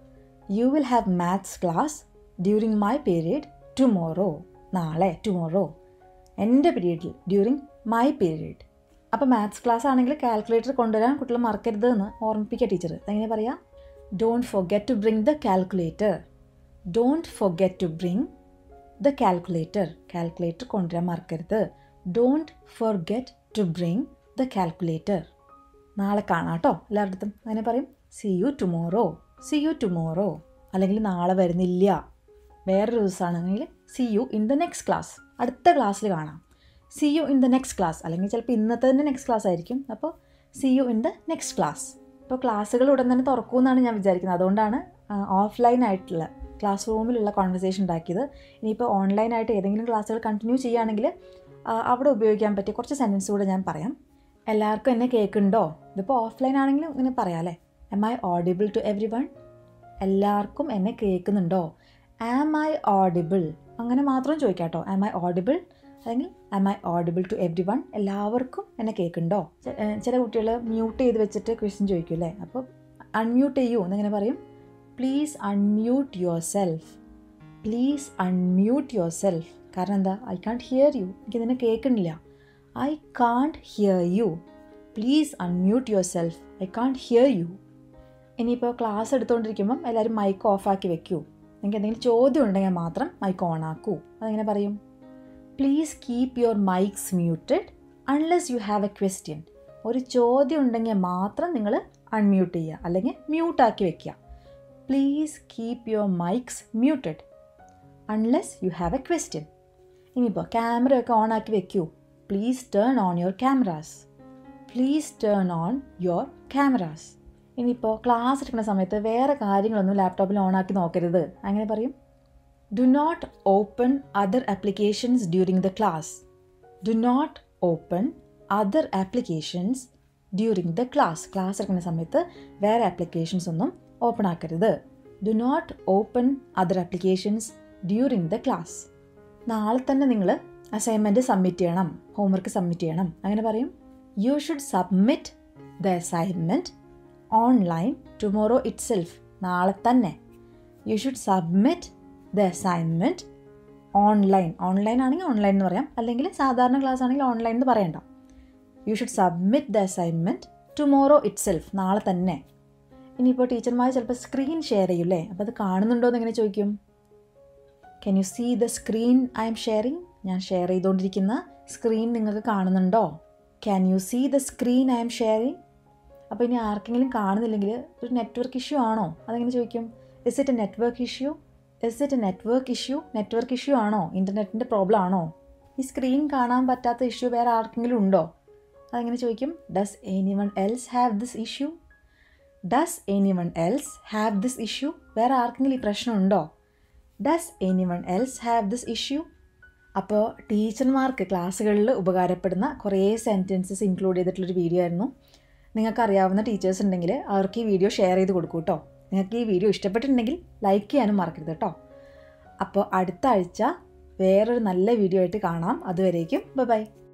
you will have maths class during my period tomorrow നാളെ tomorrow എൻ്റെ പീരീഡിൽ ഡ്യൂറിങ് മൈ പീരീഡ് അപ്പോൾ മാത്സ് ക്ലാസ് ആണെങ്കിൽ കാൽക്കുലേറ്റർ കൊണ്ടുവരാൻ കുട്ടികൾ മറക്കരുത് എന്ന് ഓർമ്മിപ്പിക്കുക ടീച്ചർ എങ്ങനെ പറയാം don't forget to bring the calculator don't forget to bring the calculator calculator കൊണ്ടുവരാൻ മറക്കരുത് don't forget to bring the calculator നാളെ കാണാം കേട്ടോ എല്ലാവരുടെ അടുത്തും അങ്ങനെ പറയും see you tomorrow see you tomorrow അല്ലെങ്കിൽ നാളെ വരുന്നില്ല വേറൊരു ദിവസമാണെങ്കിൽ see you in the next class അടുത്ത ക്ലാസ്സിൽ കാണാം see you in the next class അല്ലെങ്കിൽ ചിലപ്പോൾ ഇന്നത്തെ തന്നെ നെക്സ്റ്റ് ക്ലാസ് ആയിരിക്കും അപ്പോൾ see you in the next class ഇപ്പോൾ ക്ലാസ്സുകൾ ഉടൻ തന്നെ തുറക്കുമെന്നാണ് ഞാൻ വിചാരിക്കുന്നത് അതുകൊണ്ടാണ് ഓഫ്ലൈൻ ആയിട്ടുള്ള ക്ലാസ് റൂമിലുള്ള കോൺവെർസേഷൻ ഉണ്ടാക്കിയത് ഇനിയിപ്പോൾ ഓൺലൈനായിട്ട് ഏതെങ്കിലും ക്ലാസ്സുകൾ കണ്ടിന്യൂ ചെയ്യുകയാണെങ്കിൽ അവിടെ ഉപയോഗിക്കാൻ പറ്റിയ കുറച്ച് സെൻറ്റൻസ് കൂടെ ഞാൻ പറയാം എല്ലാവർക്കും എന്നെ കേൾക്കുന്നുണ്ടോ ഇതിപ്പോൾ ഓഫ്ലൈൻ ആണെങ്കിലും ഇങ്ങനെ പറയാം അല്ലേ am I audible to everyone എല്ലാവർക്കും എന്നെ കേൾക്കുന്നുണ്ടോ ആം ഐ ഓഡിബിൾ അങ്ങനെ മാത്രം ചോദിക്കാം കേട്ടോ ആം ഐ ഓഡിബിൾ അല്ലെങ്കിൽ am I audible to everyone എല്ലാവർക്കും എന്നെ കേൾക്കുന്നുണ്ടോ ചില കുട്ടികൾ മ്യൂട്ട് ചെയ്ത് വെച്ചിട്ട് ക്വസ്റ്റ്യൻ ചോദിക്കും അല്ലേ അപ്പോൾ അൺമ്യൂട്ട് ചെയ്യൂ എന്നിങ്ങനെ പറയും please unmute yourself please unmute yourself കാരണം എന്താ ഐ കാൺട്ട് ഹിയർ യു എനിക്ക് നിന്നെ കേൾക്കുന്നില്ല I can't hear you please unmute yourself I can't hear you ഇനിയിപ്പോൾ ക്ലാസ് എടുത്തുകൊണ്ടിരിക്കുമ്പം എല്ലാവരും മൈക്ക് ഓഫാക്കി വെക്കൂ നിങ്ങൾക്ക് എന്തെങ്കിലും ചോദ്യം ഉണ്ടെങ്കിൽ മാത്രം മൈക്ക് ഓൺ ആക്കൂ അതെങ്ങനെ പറയും please keep your mics muted unless you have a question ഒരു ചോദ്യം ഉണ്ടെങ്കിൽ മാത്രം നിങ്ങൾ അൺമ്യൂട്ട് ചെയ്യുക അല്ലെങ്കിൽ മ്യൂട്ടാക്കി വെക്കുക please keep your mics muted unless you have a question ഇനിയിപ്പോൾ ക്യാമറ ഒക്കെ ഓൺ ആക്കി വെക്കൂ please turn on your cameras please turn on your cameras ഇനിയിപ്പോൾ ക്ലാസ് എടുക്കുന്ന സമയത്ത് വേറെ കാര്യങ്ങളൊന്നും ലാപ്ടോപ്പിൽ ഓണാക്കി നോക്കരുത് അങ്ങനെ പറയും do not open other applications during the class do not open other applications during the class class എടുക്കുന്ന സമയത്ത് വേറെ ആപ്ലിക്കേഷൻസ് ഒന്നും ഓപ്പൺ ആക്കരുത് do not open other applications during the class നാളെ തന്നെ നിങ്ങൾ അസൈൻമെൻറ്റ് സബ്മിറ്റ് ചെയ്യണം ഹോംവർക്ക് സബ്മിറ്റ് ചെയ്യണം അങ്ങനെ പറയും you should submit the assignment online tomorrow itself നാളെ തന്നെ you should submit the assignment online online ആണെങ്കിൽ ഓൺലൈൻ എന്ന് പറയാം അല്ലെങ്കിൽ സാധാരണ ക്ലാസ് ആണെങ്കിൽ ഓൺലൈൻ എന്ന് പറയണ്ട you should submit the assignment tomorrow itself നാളെ തന്നെ ഇനിയിപ്പോൾ ടീച്ചർമാർ ചിലപ്പോൾ സ്ക്രീൻ ഷെയർ ചെയ്യൂലേ അപ്പോൾ അത് കാണുന്നുണ്ടോ എന്ന് എങ്ങനെ ചോദിക്കും can you see the screen I'm sharing ഞാൻ ഷെയർ ചെയ്തുകൊണ്ടിരിക്കുന്ന സ്ക്രീൻ നിങ്ങൾക്ക് കാണുന്നുണ്ടോ can you see the screen I'm sharing അപ്പോൾ ഇനി ആർക്കെങ്കിലും കാണുന്നില്ലെങ്കിൽ ഒരു നെറ്റ്വർക്ക് ഇഷ്യൂ ആണോ അതെങ്ങനെ ചോദിക്കും is it a network issue is it a network issue network issue ആണോ ഇൻ്റർനെറ്റിൻ്റെ പ്രോബ്ലം ആണോ ഈ സ്ക്രീൻ കാണാൻ പറ്റാത്ത ഇഷ്യൂ വേറെ ആർക്കെങ്കിലും ഉണ്ടോ അതെങ്ങനെ ചോദിക്കും does anyone else have this issue does anyone else have this issue വേറെ ആർക്കെങ്കിലും ഈ പ്രശ്നമുണ്ടോ does anyone else have this issue അപ്പോൾ ടീച്ചർമാർക്ക് ക്ലാസ്സുകളിൽ ഉപകാരപ്പെടുന്ന കുറേ സെൻറ്റൻസസ് ഇൻക്ലൂഡ് ചെയ്തിട്ടുള്ളൊരു വീഡിയോ ആയിരുന്നു നിങ്ങൾക്ക് അറിയാവുന്ന ടീച്ചേഴ്സ് ഉണ്ടെങ്കിൽ അവർക്ക് ഈ വീഡിയോ ഷെയർ ചെയ്ത് കൊടുക്കൂ കേട്ടോ നിങ്ങൾക്ക് ഈ വീഡിയോ ഇഷ്ടപ്പെട്ടിട്ടുണ്ടെങ്കിൽ ലൈക്ക് ചെയ്യാനും മറക്കരുത് കേട്ടോ അപ്പോൾ അടുത്ത ആഴ്ച വേറൊരു നല്ല വീഡിയോ ആയിട്ട് കാണാം അതുവരേക്കും ബൈ